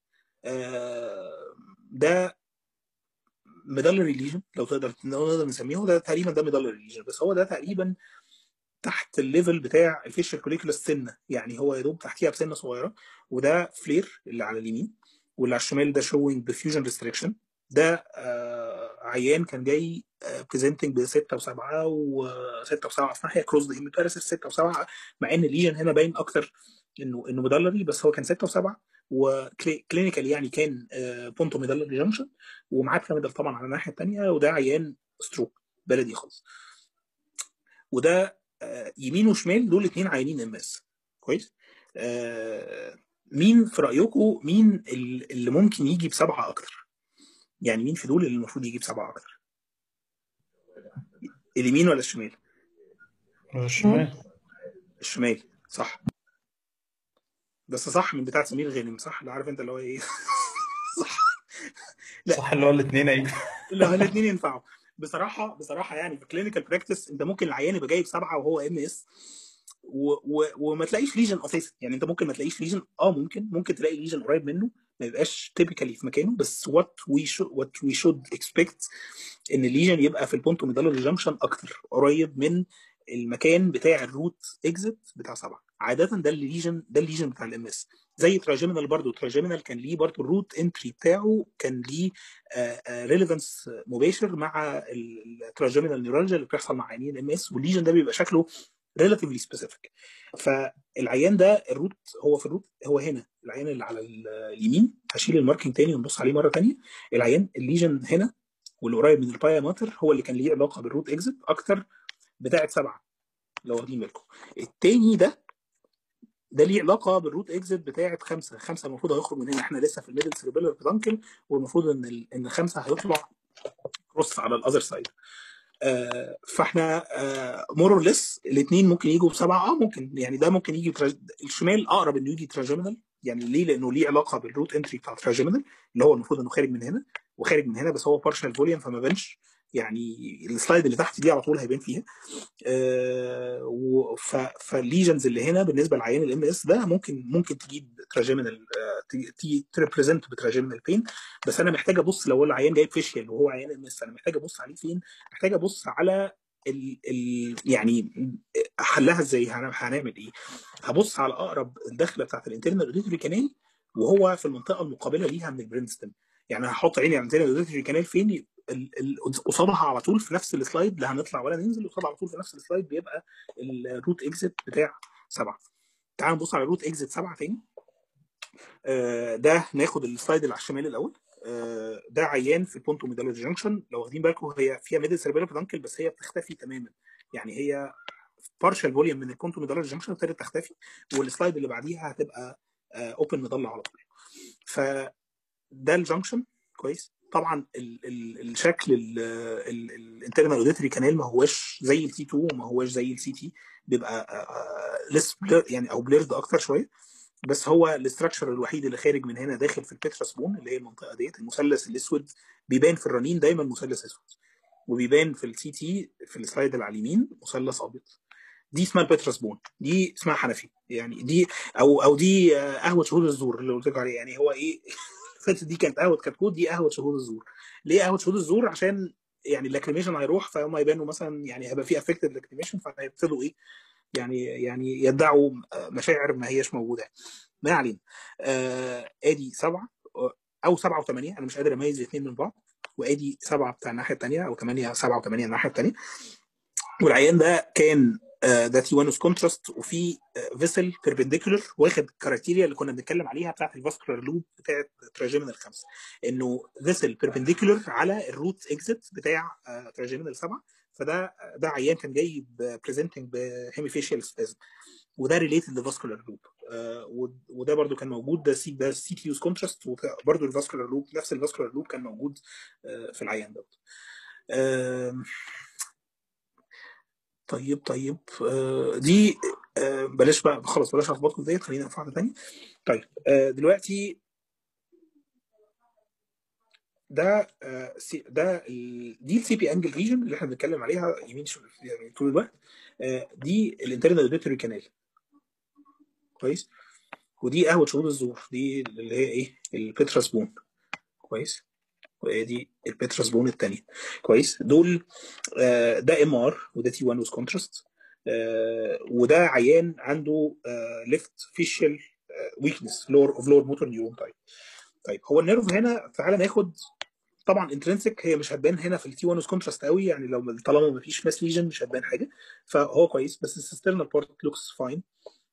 آه ده ميدالري ليجن لو تقدر لو نقدر نسميه ده تقريبا ده ميدالري ليجن بس هو ده تقريبا تحت الليفل بتاع الفيشر كوليكولاس سنه يعني هو يا دوب تحتيها بسنه صغيره وده فلير اللي على اليمين واللي على الشمال ده شوينج ديفيوجن ريستريكشن ده آه عيان كان جاي بريزنتنج ب 6 و7 و6 و7 اصلا هي كروز هيميباريسيس 6 و7 مع ان الليجن هنا باين اكتر انه انه ميدالري بس هو كان 6 و7 وكلينيكال يعني كان بونتو ميدالري جنكشن ومعاه بيراميدال طبعا على الناحيه الثانيه وده عيان ستروك بلدي خالص وده آه، يمين وشمال دول اتنين عيانين ام اس كويس آه، مين في رايكم مين ال- اللي ممكن يجي بسبعه اكتر يعني مين في دول اللي المفروض يجي بسبعه اكتر اليمين ولا الشمال الشمال الشمال صح بس صح من بتاع سمير غانم صح اللي عارف انت اللي هو ايه صح لا صح اللي هو الاثنين ايوه لا الاثنين ينفعوا بصراحه بصراحه يعني في كلينيكال براكتس انت ممكن العيان يبقى جايب سبعه وهو ام اس و... و... وما تلاقيش ليجن اساسا يعني انت ممكن ما تلاقيش ليجن اه ممكن ممكن تلاقي ليجن قريب منه ما يبقاش تيبيكالي في مكانه بس وات وي وات وي شود اكسبكت ان الليجن يبقى في البونتو ميدالر جانكشن اكتر قريب من المكان بتاع الروت اكزيت بتاع سبعه عاده ده الليجن ده الليجن بتاع الام اس زي تراجيمينال برضه تراجيمينال كان ليه برضه الروت انتري بتاعه كان ليه ريليفنس مباشر مع التراجيمينال نيورالجيا اللي بتحصل مع عيانين الام اس والليجن ده بيبقى شكله ريلاتيفلي سبيسيفيك فالعيان ده الروت هو في الروت هو هنا العيان اللي على اليمين هشيل الماركينج تاني ونبص عليه مره تانيه العيان الليجن هنا واللي قريب من البايا ماتر هو اللي كان ليه علاقه بالروت اكزيت اكتر بتاعه سبعه لو واخدين بالكم التاني ده ده ليه علاقه بالروت اكزيت بتاعه خمسه خمسه المفروض هيخرج من هنا احنا لسه في الميدل سيربيلر بتانكل والمفروض ان ال- ان خمسه هيطلع كروس على الاذر سايد آه، فاحنا مور اور ليس الاثنين ممكن يجوا بسبعه اه ممكن يعني ده ممكن يجي تراج... الشمال اقرب انه يجي تراجيمينال يعني ليه؟ لانه ليه علاقه بالروت انتري بتاع تراجيمينال اللي هو المفروض انه خارج من هنا وخارج من هنا بس هو بارشال فوليوم فما بانش يعني السلايد اللي تحت دي على طول هيبان فيها آه، و- ف- فالليجنز اللي هنا بالنسبه لعيان الام اس ده ممكن ممكن تجيب تراجيمينال تريبريزنت بتراجيمينال بين بس انا محتاج ابص لو العيان جايب فيشيال وهو عيان ام اس انا محتاج ابص عليه فين؟ محتاج ابص على ال ال يعني حلها ازاي هن- هنعمل ايه هبص على اقرب الدخله بتاعت الانترنال اوديتوري كانال وهو في المنطقه المقابله ليها من البرين ستيم يعني هحط عيني على الانترنال اوديتوري كانال فين ال- ال- قصادها على طول في نفس السلايد لا هنطلع ولا ننزل قصادها على طول في نفس السلايد بيبقى الروت اكزيت بتاع سبعه تعالوا نبص على الروت اكزيت سبعه تاني آه، ده ناخد السلايد اللي على الشمال الاول آه، ده عيان في البونتو ميدالر جانكشن لو واخدين بالكم هي فيها ميدل سيربيلر بلانكل بس هي بتختفي تماما يعني هي بارشال فوليوم من البونتو ميدالر جانكشن ابتدت تختفي والسلايد اللي بعديها هتبقى اوبن مضلع على طول فده الجانكشن كويس طبعا ال ال الشكل الانترنال اوديتري كانال ما هواش زي التي 2 وما هواش زي السي تي بيبقى لس يعني او بليرد اكتر شويه بس هو الاستراكشر الوحيد اللي خارج من هنا داخل في البيتراس بون اللي هي المنطقه ديت المثلث الاسود بيبان في الرنين دايما مثلث اسود وبيبان في السي تي في السلايد اللي على اليمين مثلث ابيض دي اسمها البيتراس بون دي اسمها حنفي يعني دي او او دي آه، قهوه شهود الزور اللي قلت لكم عليه يعني هو ايه فاتت دي كانت قهوه كتكوت دي قهوه شهود الزور ليه قهوه شهود الزور عشان يعني اللاكريميشن هيروح فهم يبانوا مثلا يعني هيبقى في افكتد لاكريميشن فهيبتدوا ايه يعني يعني يدعوا مشاعر ما هيش موجوده ما علينا آه ادي سبعه او سبعه وثمانيه انا مش قادر اميز الاثنين من بعض وادي سبعه بتاع الناحيه الثانيه او ثمانيه سبعه وثمانيه الناحيه الثانيه والعيان ده كان آه، ده تي 1 كونتراست وفي فيسل بيربنديكولر واخد الكرايتيريا اللي كنا بنتكلم عليها بتاعت الفاسكولار لوب بتاعت تراجيمينال خمسه انه فيسل بيربنديكولر على الروت اكزيت بتاع تراجيمينال سبعه فده ده عيان كان جاي بريزنتنج بهيميفيشيال سبازم وده ريليتد لفاسكولار لوب وده برضو كان موجود ده سي ده سي تي يوز كونتراست وبرضو الفاسكولار لوب نفس الفاسكولار لوب كان موجود آه، في العيان دوت آم، طيب طيب آه، دي آه، بلاش بقى خلاص بلاش اخبطكم ديت خلينا في واحده ثانيه طيب آه، دلوقتي ده آه، سي- ده ال- دي السي بي انجل ريجن اللي احنا بنتكلم عليها يمين شمال يعني طول الوقت آه، دي الانترنال اوديتوري كانال كويس ودي قهوه شهود الزور دي اللي هي ايه البيتراس بون كويس ودي البيتراس بون الثانيه كويس دول آه، ده ام ار وده تي 1 ويز كونتراست وده عيان عنده ليفت فيشل ويكنس لور اوف لور موتور نيورون تايب طيب هو النيرف هنا تعالى ناخد طبعا انترنسك هي مش هتبان هنا في التي 1 كونتراست قوي يعني لو طالما ما فيش ماس ليجن مش هتبان حاجه فهو كويس بس السيسترنال بارت لوكس فاين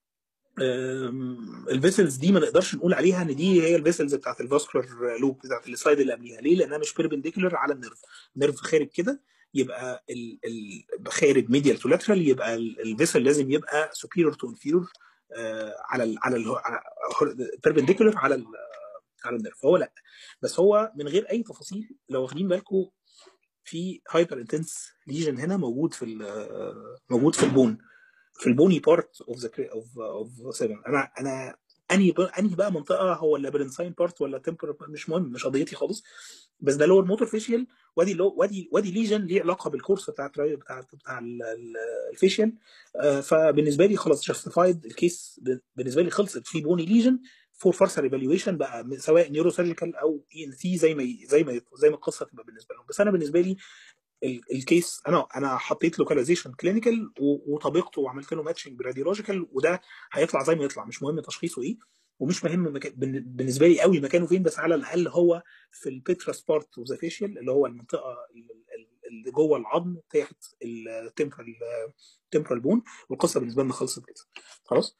الفيسلز دي ما نقدرش نقول عليها ان دي هي الفيسلز بتاعت الفاسكولار لوب بتاعت السلايد اللي قبليها ليه؟ لانها مش بيربنديكولار على النيرف النيرف خارج كده يبقى ال ال خارج ميديال تو لاترال يبقى الفيسل لازم يبقى سوبيريور تو انفيريور على ال على البيربنديكولار على ال على النيرف هو لا بس هو من غير اي تفاصيل لو واخدين بالكم في هايبر انتنس ليجن هنا موجود في موجود في البون في البوني بارت اوف ذا اوف اوف 7 انا انا انهي انهي بقى منطقه هو اللابرنساين بارت ولا تمبر مش مهم مش قضيتي خالص بس ده لور موتور فيشيال وادي لو وادي وادي ليجن ليه علاقه بالكورس بتاع بتاع بتاع الفيشيال فبالنسبه لي خلاص جاستيفايد الكيس بالنسبه لي خلصت في بوني ليجن فور فارسال ايفالويشن بقى سواء نيورو سيرجيكال او اي ان سي زي ما زي ما زي ما القصه تبقى بالنسبه لهم بس انا بالنسبه لي الكيس انا انا حطيت لوكاليزيشن كلينيكال وطبقته وعملت له ماتشنج براديولوجيكال وده هيطلع زي ما يطلع مش مهم تشخيصه ايه ومش مهم مكان بالنسبه لي قوي مكانه فين بس على الاقل هو في البيتراس بارت اوف ذا فيشيال اللي هو المنطقه اللي جوه العظم تحت التمبرال التمبرال بون والقصه بالنسبه لنا خلصت كده خلاص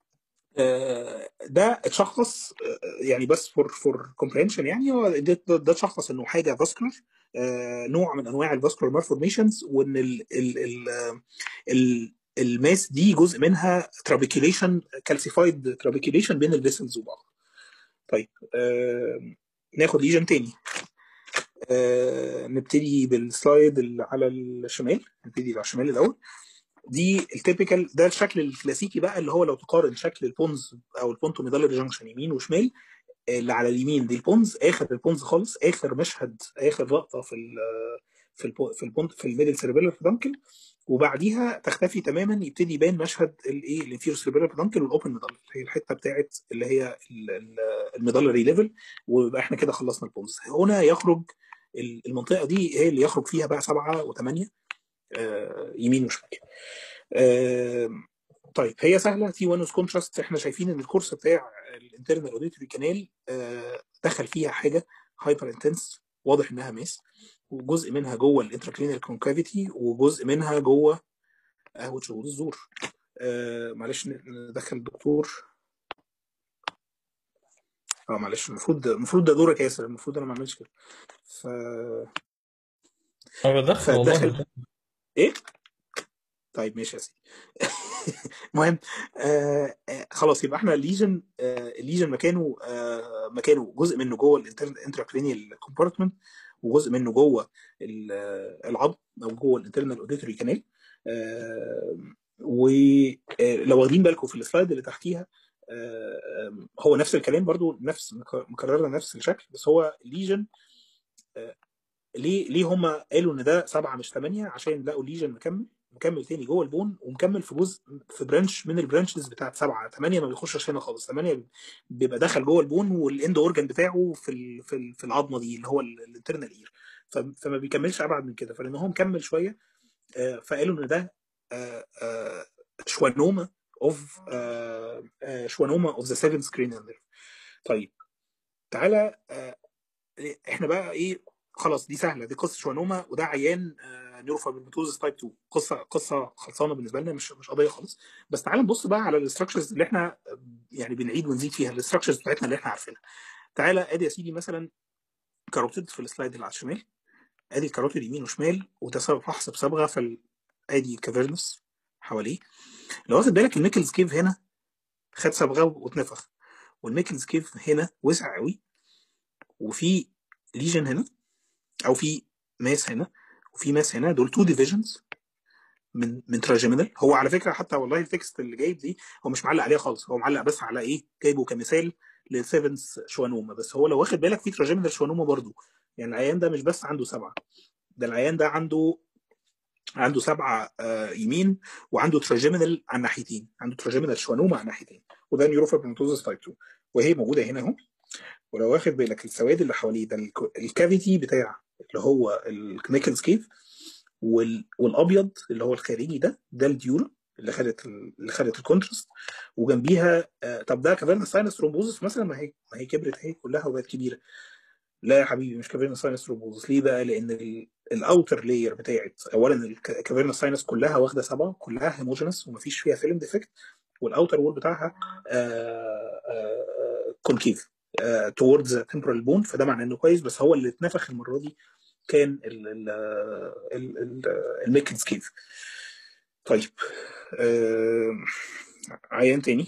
ده اتشخص يعني بس فور فور كومبرينشن يعني هو ده, ده اتشخص انه حاجه فاسكولار نوع من انواع الفاسكولار مالفورميشنز وان ال ال ال ال الماس دي جزء منها ترابيكيوليشن كالسيفايد ترابيكيوليشن بين الفيسلز وبعض طيب آه ناخد ليجن تاني آه نبتدي بالسلايد اللي على الشمال نبتدي على الشمال الاول دي التيبيكال ده الشكل الكلاسيكي بقى اللي هو لو تقارن شكل البونز او البونتو ميدالري جانكشن يمين وشمال اللي على اليمين دي البونز اخر البونز خالص اخر مشهد اخر لقطه في ال في ال في البونت في الميدل سيربيلر بيدانكل وبعديها تختفي تماما يبتدي يبان مشهد الايه الانفيرو سيربيلر بيدانكل والاوبن ميدال هي الحته بتاعت اللي هي الميدالري ليفل ويبقى احنا كده خلصنا البونز هنا يخرج المنطقه دي هي اللي يخرج فيها بقى سبعه وثمانيه آه يمين وشمال آه طيب هي سهله تي 1 كونتراست احنا شايفين ان الكورس بتاع الانترنال اوديتوري كانال آه دخل فيها حاجه هايبر انتنس واضح انها ماس وجزء منها جوه الانتراكلينال كونكافيتي وجزء منها جوه قهوه شهور الزور آه معلش ندخل الدكتور اه معلش المفروض المفروض ده دورك ياسر المفروض انا ما اعملش كده ف انا بدخل والله ايه طيب ماشي يا سيدي المهم آه آه خلاص يبقى احنا الليجن آه الليجن مكانه آه مكانه جزء منه جوه الانتراكرينيال كومبارتمنت وجزء منه جوه العظم او جوه الانترنال اوديتوري كانال آه ولو واخدين بالكم في السلايد اللي تحتيها آه هو نفس الكلام برضو نفس مكررنا نفس الشكل بس هو الليجن آه ليه ليه هم قالوا ان ده سبعه مش ثمانيه عشان لقوا الليجن مكمل مكمل تاني جوه البون ومكمل في جزء في برانش من البرانشز بتاعت سبعه ثمانيه ما بيخشش هنا خالص ثمانيه بيبقى دخل جوه البون والاند اورجن بتاعه في ال في, ال في العظمه دي اللي هو الانترنال اير فما بيكملش ابعد من كده فلان هو مكمل شويه فقالوا ان ده شوانوما اوف شوانوما اوف ذا 7 سكرين نيرف طيب تعالى احنا بقى ايه خلاص دي سهله دي قصه شوانوما وده عيان نيوروفابرماتوزس تايب 2 قصه قصه خلصانه بالنسبه لنا مش مش قضيه خالص بس تعال نبص بقى على الاستراكشرز اللي احنا يعني بنعيد ونزيد فيها الاستراكشرز بتاعتنا اللي احنا عارفينها تعالى ادي يا سيدي مثلا كاروتيد في السلايد اللي على الشمال ادي الكاروتيد يمين وشمال وده سبب فحص بصبغه في ادي كافيرنس حواليه لو واخد بالك الميكلز كيف هنا خد صبغه واتنفخ والميكلز كيف هنا وسع قوي وفي ليجن هنا او في ماس هنا وفي ماس هنا دول تو ديفيجنز من من تراجيمينال هو على فكره حتى والله التكست اللي جايب دي هو مش معلق عليها خالص هو معلق بس على ايه جايبه كمثال للسيفنز شوانوما بس هو لو واخد بالك في تراجيمينال شوانوما برضو يعني العيان ده مش بس عنده سبعه ده العيان ده عنده عنده سبعه آه يمين وعنده تراجيمينال على الناحيتين عنده تراجيمينال شوانوما على الناحيتين وده نيوروفابرماتوزس تايب 2 وهي موجوده هنا اهو ولو واخد بالك السواد اللي حواليه ده الكافيتي بتاع اللي هو النيكلز كيف وال... والابيض اللي هو الخارجي ده ده الديورا اللي خدت اللي خدت الكونتراست وجنبيها آه طب ده كافيرنا ساينس ترومبوزس مثلا ما هي ما هي كبرت اهي كلها وبقت كبيره لا يا حبيبي مش كافيرنا ساينس ترومبوزس ليه بقى لان الاوتر لاير بتاعت اولا الكافيرنا ساينس كلها واخده سبعه كلها هيموجينس ومفيش فيها فيلم ديفكت والاوتر وول بتاعها كونكيف توردز تمبرال بون فده معناه انه كويس بس هو اللي اتنفخ المره دي كان الميكنز كيف طيب آه، عيان تاني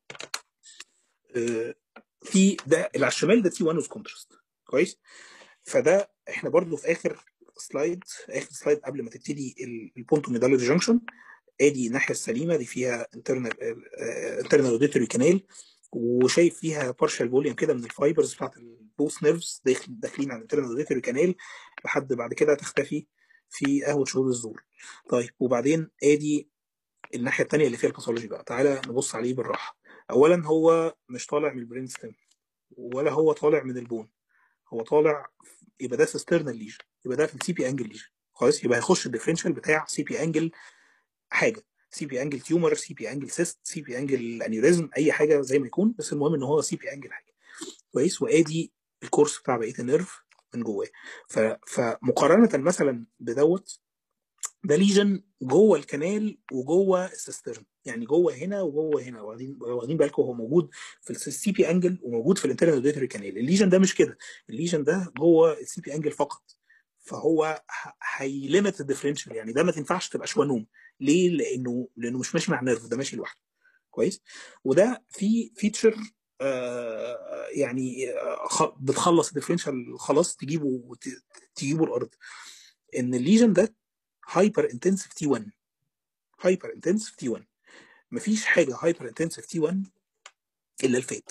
آه، في ده اللي على الشمال ده تي 1 وذ كونتراست كويس فده احنا برضو في اخر سلايد اخر سلايد قبل ما تبتدي البونتو ميدالري جانكشن ادي الناحيه السليمه دي فيها انترنال انترنال اوديتوري كانال وشايف فيها بارشال فوليوم كده من الفايبرز بتاعت البوث نيرفز داخلين على الانترنال اوديتوري كانال لحد بعد كده تختفي في قهوه شهود الزور طيب وبعدين ادي الناحيه الثانيه اللي فيها الباثولوجي بقى تعالى نبص عليه بالراحه اولا هو مش طالع من البرين ستيم ولا هو طالع من البون هو طالع يبقى ده سيسترنال ليجن يبقى ده في السي بي انجل ليجن خلاص يبقى هيخش الديفرنشال بتاع سي بي انجل حاجه سي بي انجل تيومر سي بي انجل سيست سي بي انجل انيوريزم اي حاجه زي ما يكون بس المهم ان هو سي بي انجل حاجه كويس وادي الكورس بتاع بقيه النيرف من جواه فمقارنه مثلا بدوت ده ليجن جوه الكنال وجوه السيسترن يعني جوه هنا وجوه هنا واخدين واخدين بالكم هو موجود في السي بي انجل وموجود في الانترنال اوديتوري كانال الليجن ده مش كده الليجن ده جوه السي بي انجل فقط فهو هيليمت الديفرنشال يعني ده ما تنفعش تبقى شوانوم ليه؟ لانه لانه مش ماشي مع نيرف ده ماشي لوحده كويس وده في فيتشر آه يعني آه بتخلص الديفرنشال خلاص تجيبه تجيبه الارض ان الليجن ده هايبر انتنسيف تي 1 هايبر انتنسيف تي 1 مفيش حاجه هايبر انتنسيف تي 1 الا الفات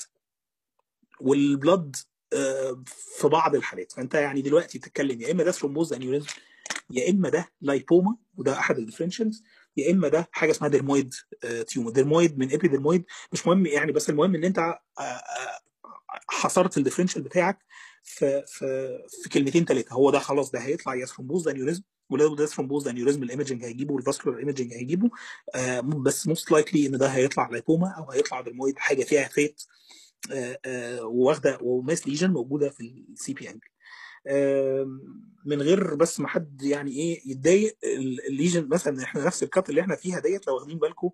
والبلد آه في بعض الحالات فانت يعني دلوقتي بتتكلم يا اما ده ثرومبوز انيوريزم يا اما ده لايبوما وده احد الديفرنشالز يا اما ده حاجه اسمها ديرمويد تيومر ديرمويد من ابيديرمويد مش مهم يعني بس المهم ان انت حصرت الديفرنشال بتاعك في في في كلمتين ثلاثه هو ده خلاص ده هيطلع يا ثرومبوز انيوريزم ولو ده ثرومبوز انيوريزم الايمجنج هيجيبه والفاسكولار ايمجنج هيجيبه آه بس موست لايكلي ان ده هيطلع لايبوما او هيطلع ديرمويد حاجه فيها فيت آه آه واخده وماس ليجن موجوده في السي بي انجل من غير بس ما حد يعني ايه يتضايق الليجن مثلا احنا نفس الكات اللي احنا فيها ديت لو واخدين بالكم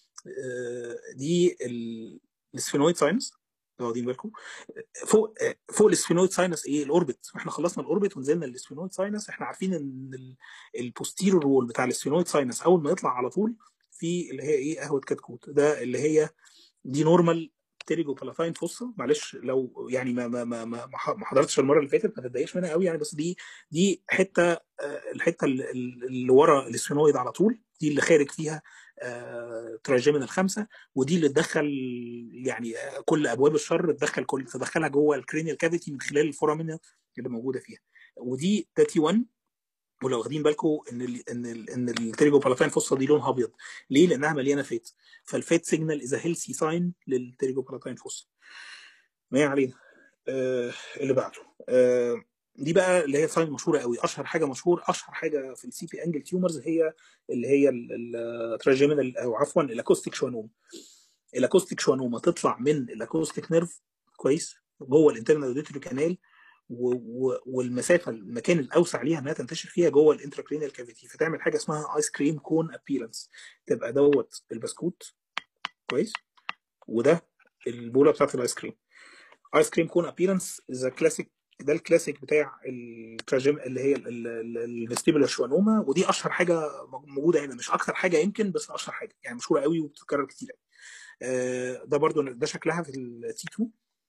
دي السفينويد ساينس لو واخدين بالكم فوق فوق السفينويد ساينس ايه الاوربت احنا خلصنا الاوربت ونزلنا للسفينويد ساينس احنا عارفين ان البوستيرور وول بتاع السفينويد ساينس اول ما يطلع على طول في اللي هي ايه قهوه كتكوت ده اللي هي دي نورمال تيريجو بلاتاين فوسا معلش لو يعني ما ما ما ما, ما حضرتش المره اللي فاتت ما تتضايقش منها قوي يعني بس دي دي حته الحته اللي ورا الاسفينويد على طول دي اللي خارج فيها تراجمنا الخمسه ودي اللي تدخل يعني كل ابواب الشر تدخل كل تدخلها جوه الكرينيال كافيتي من خلال الفورامينا اللي موجوده فيها ودي ده تي 1 ولو واخدين بالكم ان ال ان ال ان التريجو بلاتاين فوسا دي لونها ابيض ليه؟ لانها مليانه فات فالفات سيجنال از هيلثي ساين للتريجو بلاتاين فوسا ما علينا آه اللي بعده آه دي بقى اللي هي ساين مشهوره قوي اشهر حاجه مشهور اشهر حاجه في السي بي انجل تيومرز هي اللي هي التراجيمينال او عفوا الاكوستيك شوانوم الاكوستيك شوانوما تطلع من الاكوستيك نيرف كويس جوه الانترنال اوديتوري كانال والمسافه المكان الاوسع ليها انها تنتشر فيها جوه الانتراكرينال كافيتي فتعمل حاجه اسمها ايس كريم كون ابيرنس تبقى دوت البسكوت كويس وده البوله بتاعت الايس كريم ايس كريم كون ابيرنس ذا كلاسيك ده الكلاسيك بتاع التراجم اللي هي الفيستيبولار شوانوما ودي اشهر حاجه موجوده هنا مش اكتر حاجه يمكن بس اشهر حاجه يعني مشهوره قوي وبتتكرر كتير قوي ده برضو ده شكلها في التي 2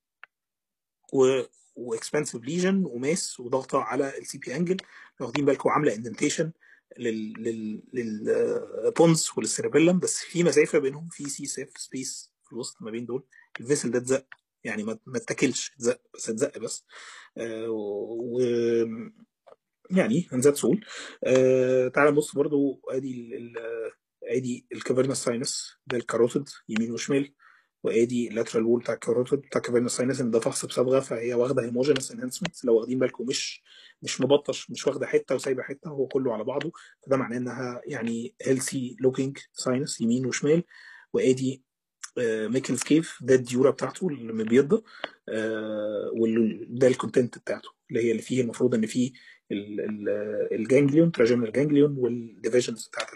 و واكسبانسيف ليجن وماس وضغطه على السي بي انجل واخدين بالكم عامله اندنتيشن لل لل للبونز وللسيربيلم بس في مسافه بينهم في سي سيف سبيس في الوسط ما بين دول الفيسل ده اتزق يعني ما ما اتاكلش اتزق بس اتزق بس آه و يعني ذات سول آه تعال نبص برضو ادي ادي الكافيرنس ساينس ده الكاروتيد يمين وشمال وادي اللاترال وول بتاع الكاروتيد بتاع كافيرنس ساينس ان ده فحص بصبغه فهي واخده هيموجينس انهانسمنت لو واخدين بالكم مش مش مبطش مش واخده حته وسايبه حته هو كله على بعضه فده معناه انها يعني هيلثي لوكينج ساينس يمين وشمال وادي آه ميكلز كيف ده الديوره بتاعته اللي مبيضه آه وده الكونتنت بتاعته اللي هي اللي فيه المفروض ان فيه الجانجليون تراجيمنال جانجليون والديفيجنز بتاعت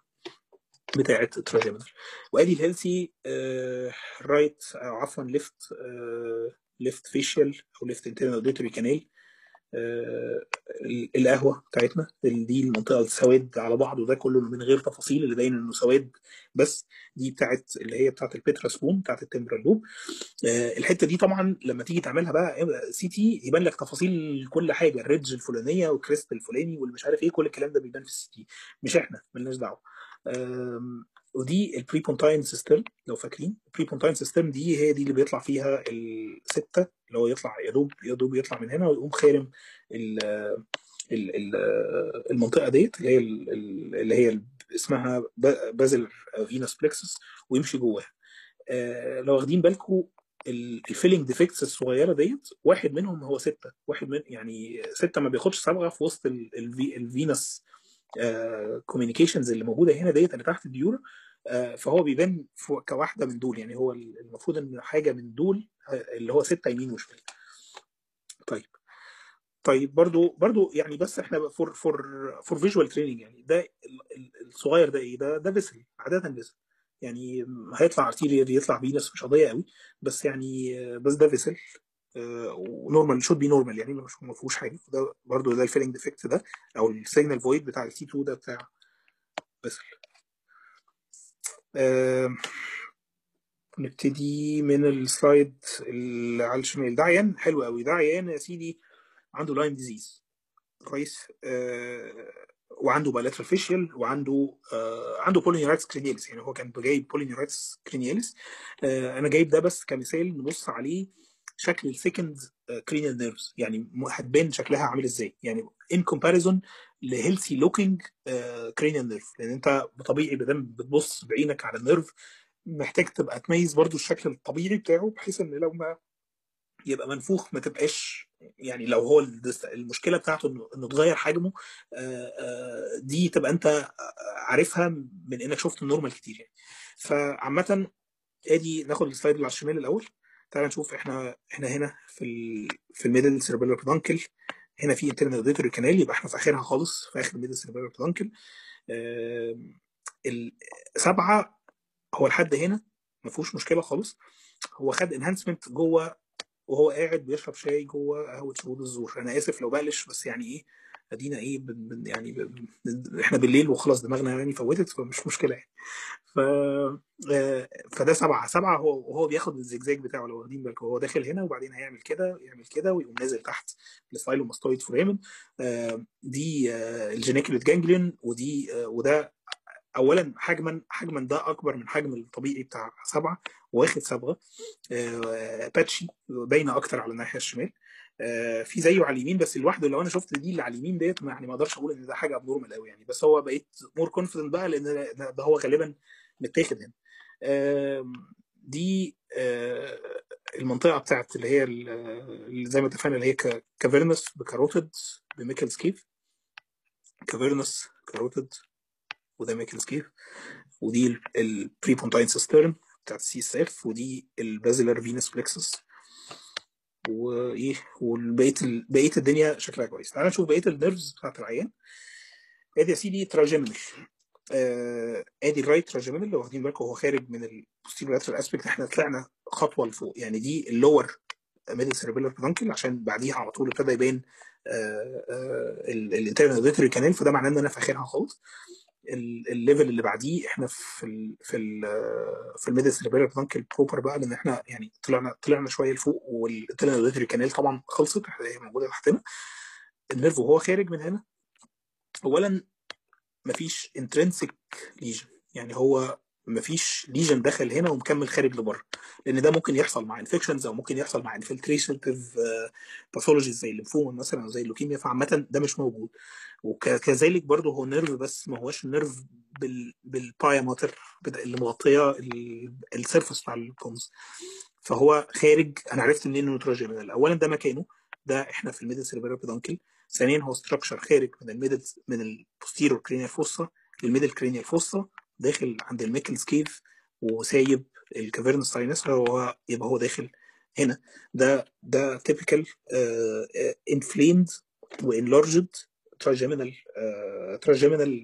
بتاعه التراجيمنال وادي الهيلثي آه رايت او عفوا ليفت آه ليفت فيشيال او ليفت انترنال اوديتوري كانال آه، ال- القهوه بتاعتنا ال- دي المنطقه السواد على بعض وده كله من غير تفاصيل اللي باين انه سواد بس دي بتاعت اللي هي بتاعت البيترا سبون بتاعت التمبرال لوب آه، الحته دي طبعا لما تيجي تعملها بقى سي تي يبان لك تفاصيل كل حاجه الريدج الفلانيه والكريست الفلاني والمش عارف ايه كل الكلام ده بيبان في السي تي مش احنا ملناش دعوه آم، ودي البري بونتاين سيستم لو فاكرين البري بونتاين سيستم دي هي دي اللي بيطلع فيها السته اللي هو يطلع يا دوب يا دوب يطلع من هنا ويقوم خارم ال ال- ال- المنطقه ديت اللي هي ال- ال- اللي هي اسمها بازل فينوس بلكسس ويمشي جواها آه، لو واخدين بالكم الفيلينج ديفكتس الصغيره ديت واحد منهم هو سته واحد من يعني سته ما بياخدش صبغه في وسط الفينوس كوميونيكيشنز اللي موجوده هنا ديت اللي تحت الديورا آه، فهو بيبان في- كواحده من دول يعني هو المفروض ان حاجه من دول آه، اللي هو سته يمين وشمال طيب طيب برضو برضو يعني بس احنا فور فور فور فيجوال تريننج يعني ده ال- ال- الصغير ده ايه ده ده فيسل عاده فيسل يعني هيطلع ارتيريال يطلع فينس مش قضيه قوي بس يعني آه، بس ده فيسل ونورمال شود بي نورمال يعني مش ما فيهوش حاجه ده برضو ده الفيلنج ديفكت ده او السيجنال فويد بتاع التي 2 ده بتاع فيسل آه، نبتدي من السلايد اللي على الشمال ده عيان حلو قوي ده عيان يا سيدي عنده لايم ديزيز كويس آه وعنده بايلاترال فيشيال وعنده آه عنده بولينيورايتس كرينياليس يعني هو كان جايب بولينيورايتس كرينياليس آه انا جايب ده بس كمثال نبص عليه شكل السكند كرينيال نيرفز يعني م- هتبان شكلها عامل ازاي يعني ان كومباريزون لهيلثي لوكينج كرينيال نيرف لان انت طبيعي بدل بتبص بعينك على النيرف محتاج تبقى تميز برضو الشكل الطبيعي بتاعه بحيث ان لو ما يبقى منفوخ ما تبقاش يعني لو هو الدست- المشكله بتاعته انه انه اتغير حجمه آه، آه، دي تبقى انت عارفها من انك شفت النورمال كتير يعني فعامه ادي ناخد السلايد اللي على الشمال الاول تعال نشوف احنا احنا هنا في ال في الميدل سيربيلر بلانكل هنا في انترنال اوديتوري كانال يبقى احنا في اخرها خالص في اخر الميدل سيربيلر بلانكل السبعه هو لحد هنا ما فيهوش مشكله خالص هو خد انهانسمنت جوه وهو قاعد بيشرب شاي جوه قهوه شهود الزور انا اسف لو بقلش بس يعني ايه ادينا ايه بن بن يعني بن بن احنا بالليل وخلاص دماغنا يعني فوتت فمش مشكله يعني ف آه، فده سبعه سبعه هو وهو بياخد الزجزاج بتاعه لو واخدين بالكم هو داخل هنا وبعدين هيعمل كده يعمل كده ويقوم نازل تحت السايلوماستويد فورامن آه، دي آه، الجينيكوليت جانجليون ودي آه، وده اولا حجما حجما ده اكبر من حجم الطبيعي بتاع سبعه واخد صبغه آه، باتشي باينه اكتر على الناحيه الشمال آه، في زيه على اليمين بس لوحده لو انا شفت دي اللي على اليمين ديت ما- يعني ما اقدرش اقول ان ده حاجه ابنورمال قوي يعني بس هو بقيت مور كونفيدنت بقى لان ده ده هو غالبا متاخد هنا آم، دي آه، المنطقه بتاعت اللي هي ال- اللي زي ما اتفقنا اللي هي ك- كافيرنس بكاروتيد بميكل سكيف كافيرنس كاروتيد وده ميكل سكيف ودي البري بونتاين سيسترن بتاعت السي اس اف ودي البازيلر فينس بلكسس وايه والبقيه ال- بقيه الدنيا شكلها كويس تعال نشوف بقيه النيرفز بتاعت العيان ادي يا سيدي تراجيمينال آه، ادي الرايت تراجيمينال اللي واخدين بالكم هو خارج من البوستيريور لاترال اسبكت احنا طلعنا خطوه لفوق يعني دي اللور ميدل سيربيلر بلانكل عشان بعديها على طول ابتدى يبان الانترنال اوديتوري كانال فده معناه ان انا في اخرها خالص ال- الليفل اللي بعديه احنا في ال في ال في الميدل سيربيلر بلانكل بروبر بقى لان احنا يعني طلعنا طلعنا شويه لفوق والانترنال اوديتوري كانال طبعا خلصت هي موجوده تحتنا النيرف وهو خارج من هنا اولا مفيش انترنسك ليجن يعني هو مفيش ليجن دخل هنا ومكمل خارج لبره لان ده ممكن يحصل مع انفكشنز او ممكن يحصل مع انفلتريشنتيف باثولوجيز زي الليمفوما مثلا او زي اللوكيميا فعامه ده مش موجود وكذلك برضه هو نيرف بس ما هوش النيرف بال بالبايامتر اللي مغطيه السيرفس بتاع الكونز فهو خارج انا عرفت منين انه تراجيمينال اولا ده مكانه ده احنا في الميدل سيربيرال بيدانكل ثانيا هو ستراكشر خارج من الميدل من البوستيرور كرينيال فوسا للميدل كرينيال فوسا داخل عند الميكل سكيف وسايب الكافيرنس ساينس هو يبقى هو داخل هنا ده ده تيبيكال انفليمد وانلارجد تراجيمينال تراجيمينال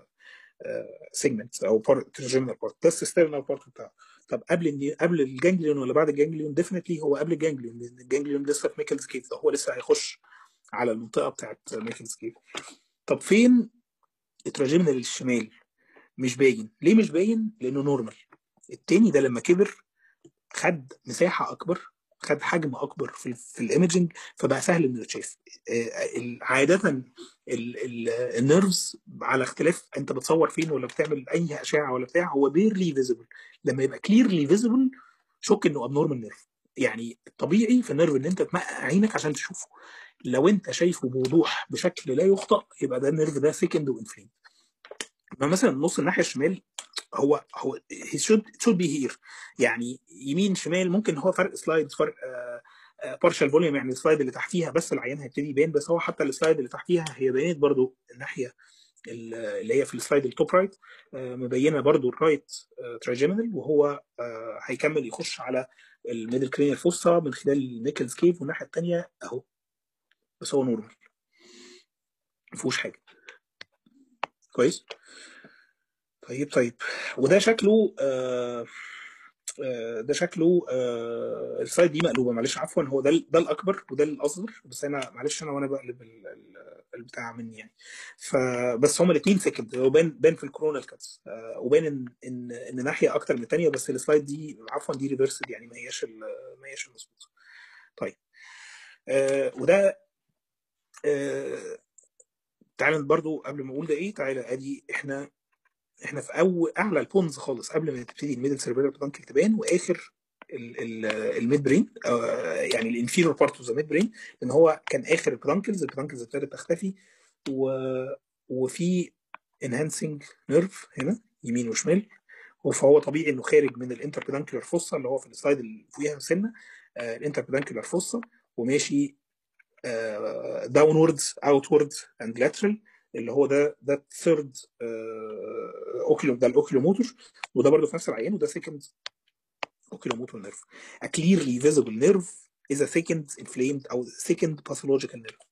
سيجمنت او تراجيمينال بارت ده السيسترنال بارت بتاعه طب قبل الني... قبل الجانجليون ولا بعد الجانجليون ديفينتلي هو قبل الجانجليون لان الجانجليون لسه في ميكل سكيف ده هو لسه هيخش على المنطقه بتاعت ميكلز كيف طب فين التراجيمنال الشمال مش باين ليه مش باين لانه نورمال التاني ده لما كبر خد مساحه اكبر خد حجم اكبر في في الايمجنج فبقى سهل انه يتشاف عاده النيرفز على اختلاف انت بتصور فين ولا بتعمل اي اشعه ولا بتاع هو بيرلي فيزيبل لما يبقى كليرلي فيزيبل شك انه ابنورمال نيرف يعني الطبيعي في النيرف ان انت تمقع عينك عشان تشوفه لو انت شايفه بوضوح بشكل لا يخطئ يبقى ده النيرف ده سيكند وانفليم مثلا نص الناحيه الشمال هو هو he should should be here يعني يمين شمال ممكن هو فرق سلايد فرق بارشال فوليوم يعني السلايد اللي تحتيها بس العيان هيبتدي يبان بس هو حتى السلايد اللي تحتيها هي بينت برضو الناحيه اللي هي في السلايد التوب رايت مبينه برضو الرايت تراجيمينال وهو هيكمل يخش على الميدل كرينيال فوسا من خلال النيكلز كيف والناحيه الثانيه اهو بس هو نورمال ما فيهوش حاجه كويس طيب طيب وده شكله آه آه ده شكله آه السلايد دي مقلوبه معلش عفوا هو ده ده الاكبر وده الاصغر بس انا معلش انا وانا بقلب البتاع مني يعني فبس هما الاثنين سكند هو بان بان في الكورونال كاتس وبان ان ان ان ناحيه اكتر من الثانيه بس السلايد دي عفوا دي ريفرسد يعني ما هياش ما هياش المظبوط طيب وده تعالى برضو قبل ما اقول ده ايه تعالى ادي احنا احنا في أو اعلى البونز خالص قبل ما تبتدي الميدل سيربيلر بلانكل تبان واخر الميد برين يعني الانفيرور بارت اوف ذا ميد برين لان هو كان اخر البلانكلز البلانكلز ابتدت تختفي و... وفي انهانسنج نيرف هنا يمين وشمال فهو طبيعي انه خارج من الانتربيدانكولار فوسا اللي هو في السلايد اللي فوقيها سنه الانتربيدانكولار فوسا وماشي داونوردز اوتوردز اند لاترال اللي هو ده ده الثيرد اوكيلو ده الاوكيلو موتور وده برضه في نفس العيان وده سيكند اوكيلو موتور نيرف a clearly visible nerve is a second inflamed او second pathological nerve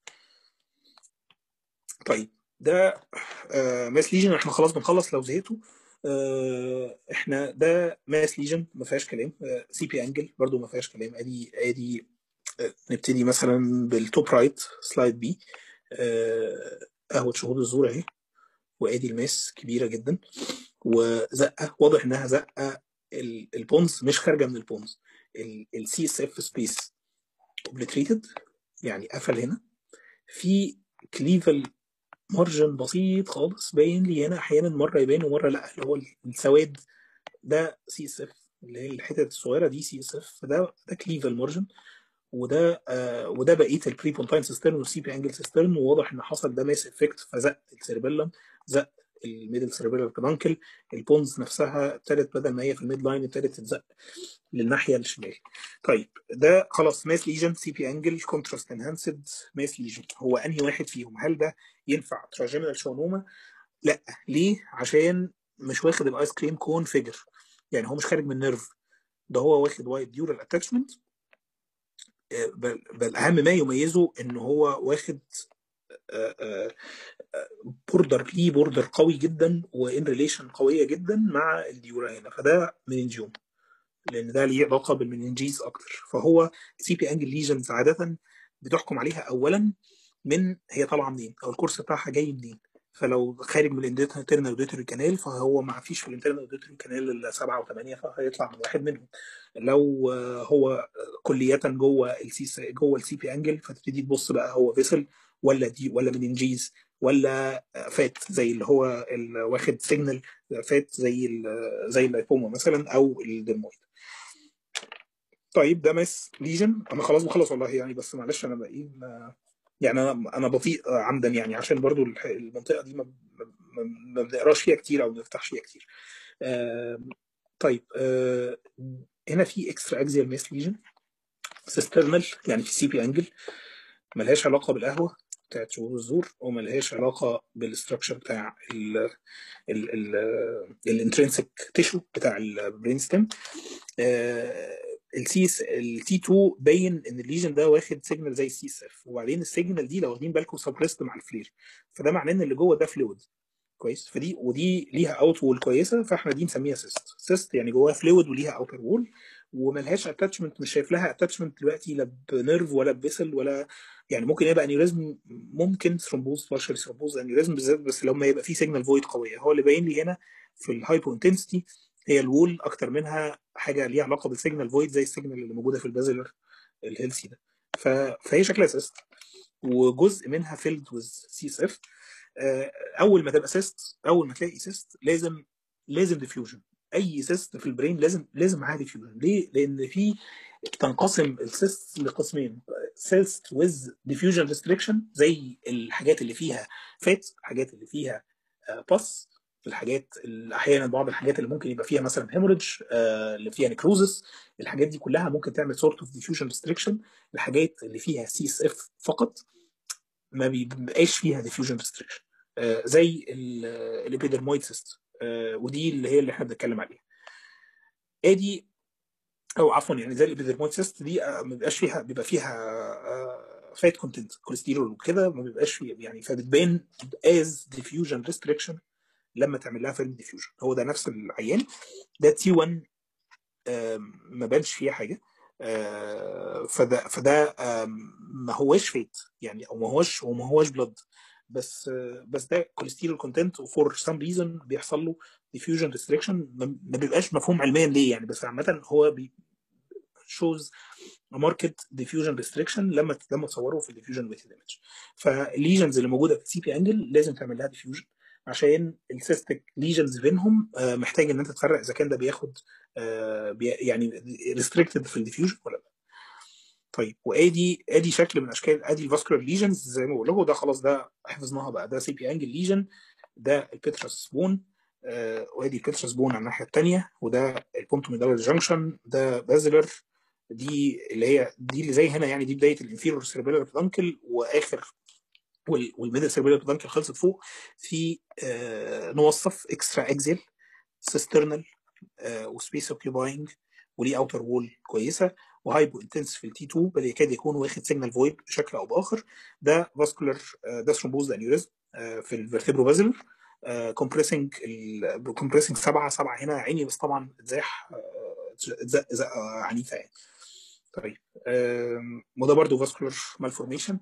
طيب ده آه ماس ليجن احنا خلاص بنخلص لو زهقتوا آه احنا ده ماس ليجن ما فيهاش كلام آه سي بي انجل برضه ما فيهاش كلام ادي ادي نبتدي مثلا بالتوب رايت سلايد بي قهوه شهود الزور اهي وادي الماس كبيره جدا وزقه واضح انها زقه البونز مش خارجه من البونز السي اس اف سبيس اوبليتريتد يعني قفل هنا في كليفل مارجن بسيط خالص باين لي هنا احيانا مره يبان ومره لا اللي هو السواد ده سي اس اف اللي هي الحتت الصغيره دي سي اس اف فده ده كليفل مارجن وده آه وده بقيه البري بونتاين سيسترن والسي بي انجل سيسترن وواضح ان حصل ده ماس افكت فزق السيربيلم زق الميدل سيربيلر كبانكل البونز نفسها ابتدت بدل ما هي في الميد لاين ابتدت تتزق للناحيه الشمال طيب ده خلاص ماس ليجن سي بي انجل كونتراست انهانسد ماس ليجن هو انهي واحد فيهم هل ده ينفع تراجيمينال شونوما لا ليه عشان مش واخد الايس كريم كون فيجر يعني هو مش خارج من نيرف ده هو واخد وايد ديورال اتاتشمنت بل, بل اهم ما يميزه ان هو واخد بوردر ليه بوردر قوي جدا وان ريليشن قويه جدا مع الديورا هنا فده مننجيوم لان ده ليه علاقه بالمننجيز اكتر فهو سي بي انجل ليجنز عاده بتحكم عليها اولا من هي طالعه منين او الكورس بتاعها جاي منين فلو خارج من الانترنال اوديتوري كانال فهو ما فيش في الانترنال اوديتوري كانال الا سبعه وثمانيه فهيطلع من واحد منهم لو هو كلية جوه السي جوه السي بي انجل فتبتدي تبص بقى هو فيسل ولا دي ولا مننجيز ولا فات زي اللي هو اللي واخد سيجنال فات زي زي اللايبوما مثلا او الدرمويد طيب ده ماس ليجن انا خلاص بخلص والله يعني بس معلش انا بقى ايه يعني انا انا بطيء عمدا يعني عشان برضو المنطقه دي ما ما بنقراش فيها كتير او ما بنفتحش فيها كتير آه طيب آه هنا في اكسترا اكزيال ماس ليجن سيسترنال يعني في سي بي انجل ملهاش علاقه بالقهوه بتاعت شهور الزور وملهاش علاقه بالاستراكشر بتاع الانترنسك تيشو بتاع البرين ستيم السي التي 2 باين ان الليجن ده واخد سيجنال زي السي اس اف وبعدين السيجنال دي لو واخدين بالكم سبريست مع الفلير فده معناه ان اللي جوه ده فلويد كويس فدي ودي ليها اوت وول كويسه فاحنا دي نسميها سيست سيست يعني جواها فلويد وليها اوتر وول وملهاش اتاتشمنت مش شايف لها اتاتشمنت دلوقتي لا بنيرف ولا بفيسل ولا يعني ممكن يبقى انيوريزم ممكن ثرومبوز بارشل ثرومبوز انيوريزم بالذات بس لما يبقى في سيجنال فويد قويه هو اللي باين لي هنا في الهايبو انتنسيتي هي الوول اكتر منها حاجه ليها علاقه بالسيجنال فويد زي السيجنال اللي موجوده في البازلر الهيلثي ده ف... فهي شكلها سيست وجزء منها فيلد ويز سي اس اف اول ما تبقى سيست اول ما تلاقي سيست لازم لازم ديفيوجن اي سيست في البرين لازم لازم معاها ديفيوجن ليه؟ لان في تنقسم السيست لقسمين سيست ويز ديفيوجن ريستريكشن زي الحاجات اللي فيها فات الحاجات اللي فيها باس الحاجات اللي احيانا بعض الحاجات اللي ممكن يبقى فيها مثلا هيموريدج اللي فيها نكروزس الحاجات دي كلها ممكن تعمل سورت اوف ديفيوجن ريستريكشن الحاجات اللي فيها سي اس اف فقط ما بيبقاش فيها ديفيوجن ريستريكشن زي الابيدرمويد سيست ودي اللي هي اللي احنا بنتكلم عليها ادي او عفوا يعني زي الابيدرمويد سيست دي ما بيبقاش فيها بيبقى فيها فات كونتنت كوليسترول وكده ما بيبقاش فيها يعني فبتبان از ديفيوجن ريستريكشن لما تعمل لها فيلم ديفيوجن هو ده نفس العيان ده تي 1 ما بانش فيها حاجه فده فده ما هواش فيت يعني او ما هوش وما هوش بلد بس بس ده كوليسترول كونتنت وفور سام ريزون بيحصل له ديفيوجن ريستريكشن ما بيبقاش مفهوم علميا ليه يعني بس عامه هو بي شوز ماركت ديفيوجن ريستريكشن لما لما تصوروا في الديفيوجن ويت ايمج فالليجنز اللي موجوده في السي بي انجل لازم تعمل لها ديفيوجن عشان السيستك ليجنز بينهم محتاج ان انت تفرق اذا كان ده بياخد يعني ريستريكتد في الديفيوجن ولا لا طيب وادي ادي شكل من اشكال ادي الفاسكولار ليجنز زي ما بقول لكم ده خلاص ده حفظناها بقى ده سي بي انجل ليجن ده البيترس بون آه وادي البيترس بون على الناحيه الثانيه وده البونتوميدالر جانكشن ده بازلر دي اللي هي دي اللي زي هنا يعني دي بدايه الانفيرور سيربيلر بلانكل واخر والميدل سيربيلر بلانكل خلصت فوق في آه نوصف اكسترا اكزيل سيسترنال آه وسبيس اوكيباينج وليه اوتر وول كويسه وهايبو انتنس في التي 2 بل يكاد يكون واخد سيجنال فويد بشكل او باخر ده فاسكولار ده ثرومبوز انيوريزم في الفرتبرو بازل كومبريسنج كومبريسنج سبعه سبعه هنا عيني بس طبعا اتزاح اتزق زقه عنيفه يعني طيب وده برضه فاسكولار مالفورميشن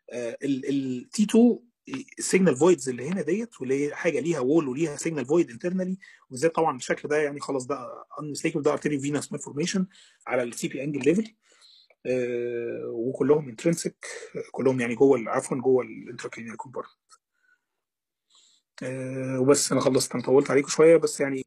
التي 2 السيجنال فويدز اللي هنا ديت واللي هي حاجه ليها وول وليها سيجنال فويد انترنالي وبالذات طبعا الشكل ده يعني خلاص ده انمستيكل ده ارتيري فينس مالفورميشن على السي بي انجل ليفل آه وكلهم انترنسك كلهم يعني جوه عفوا جوه الانتراكرينيال كومبارتمنت آه وبس انا خلصت انا طولت عليكم شويه بس يعني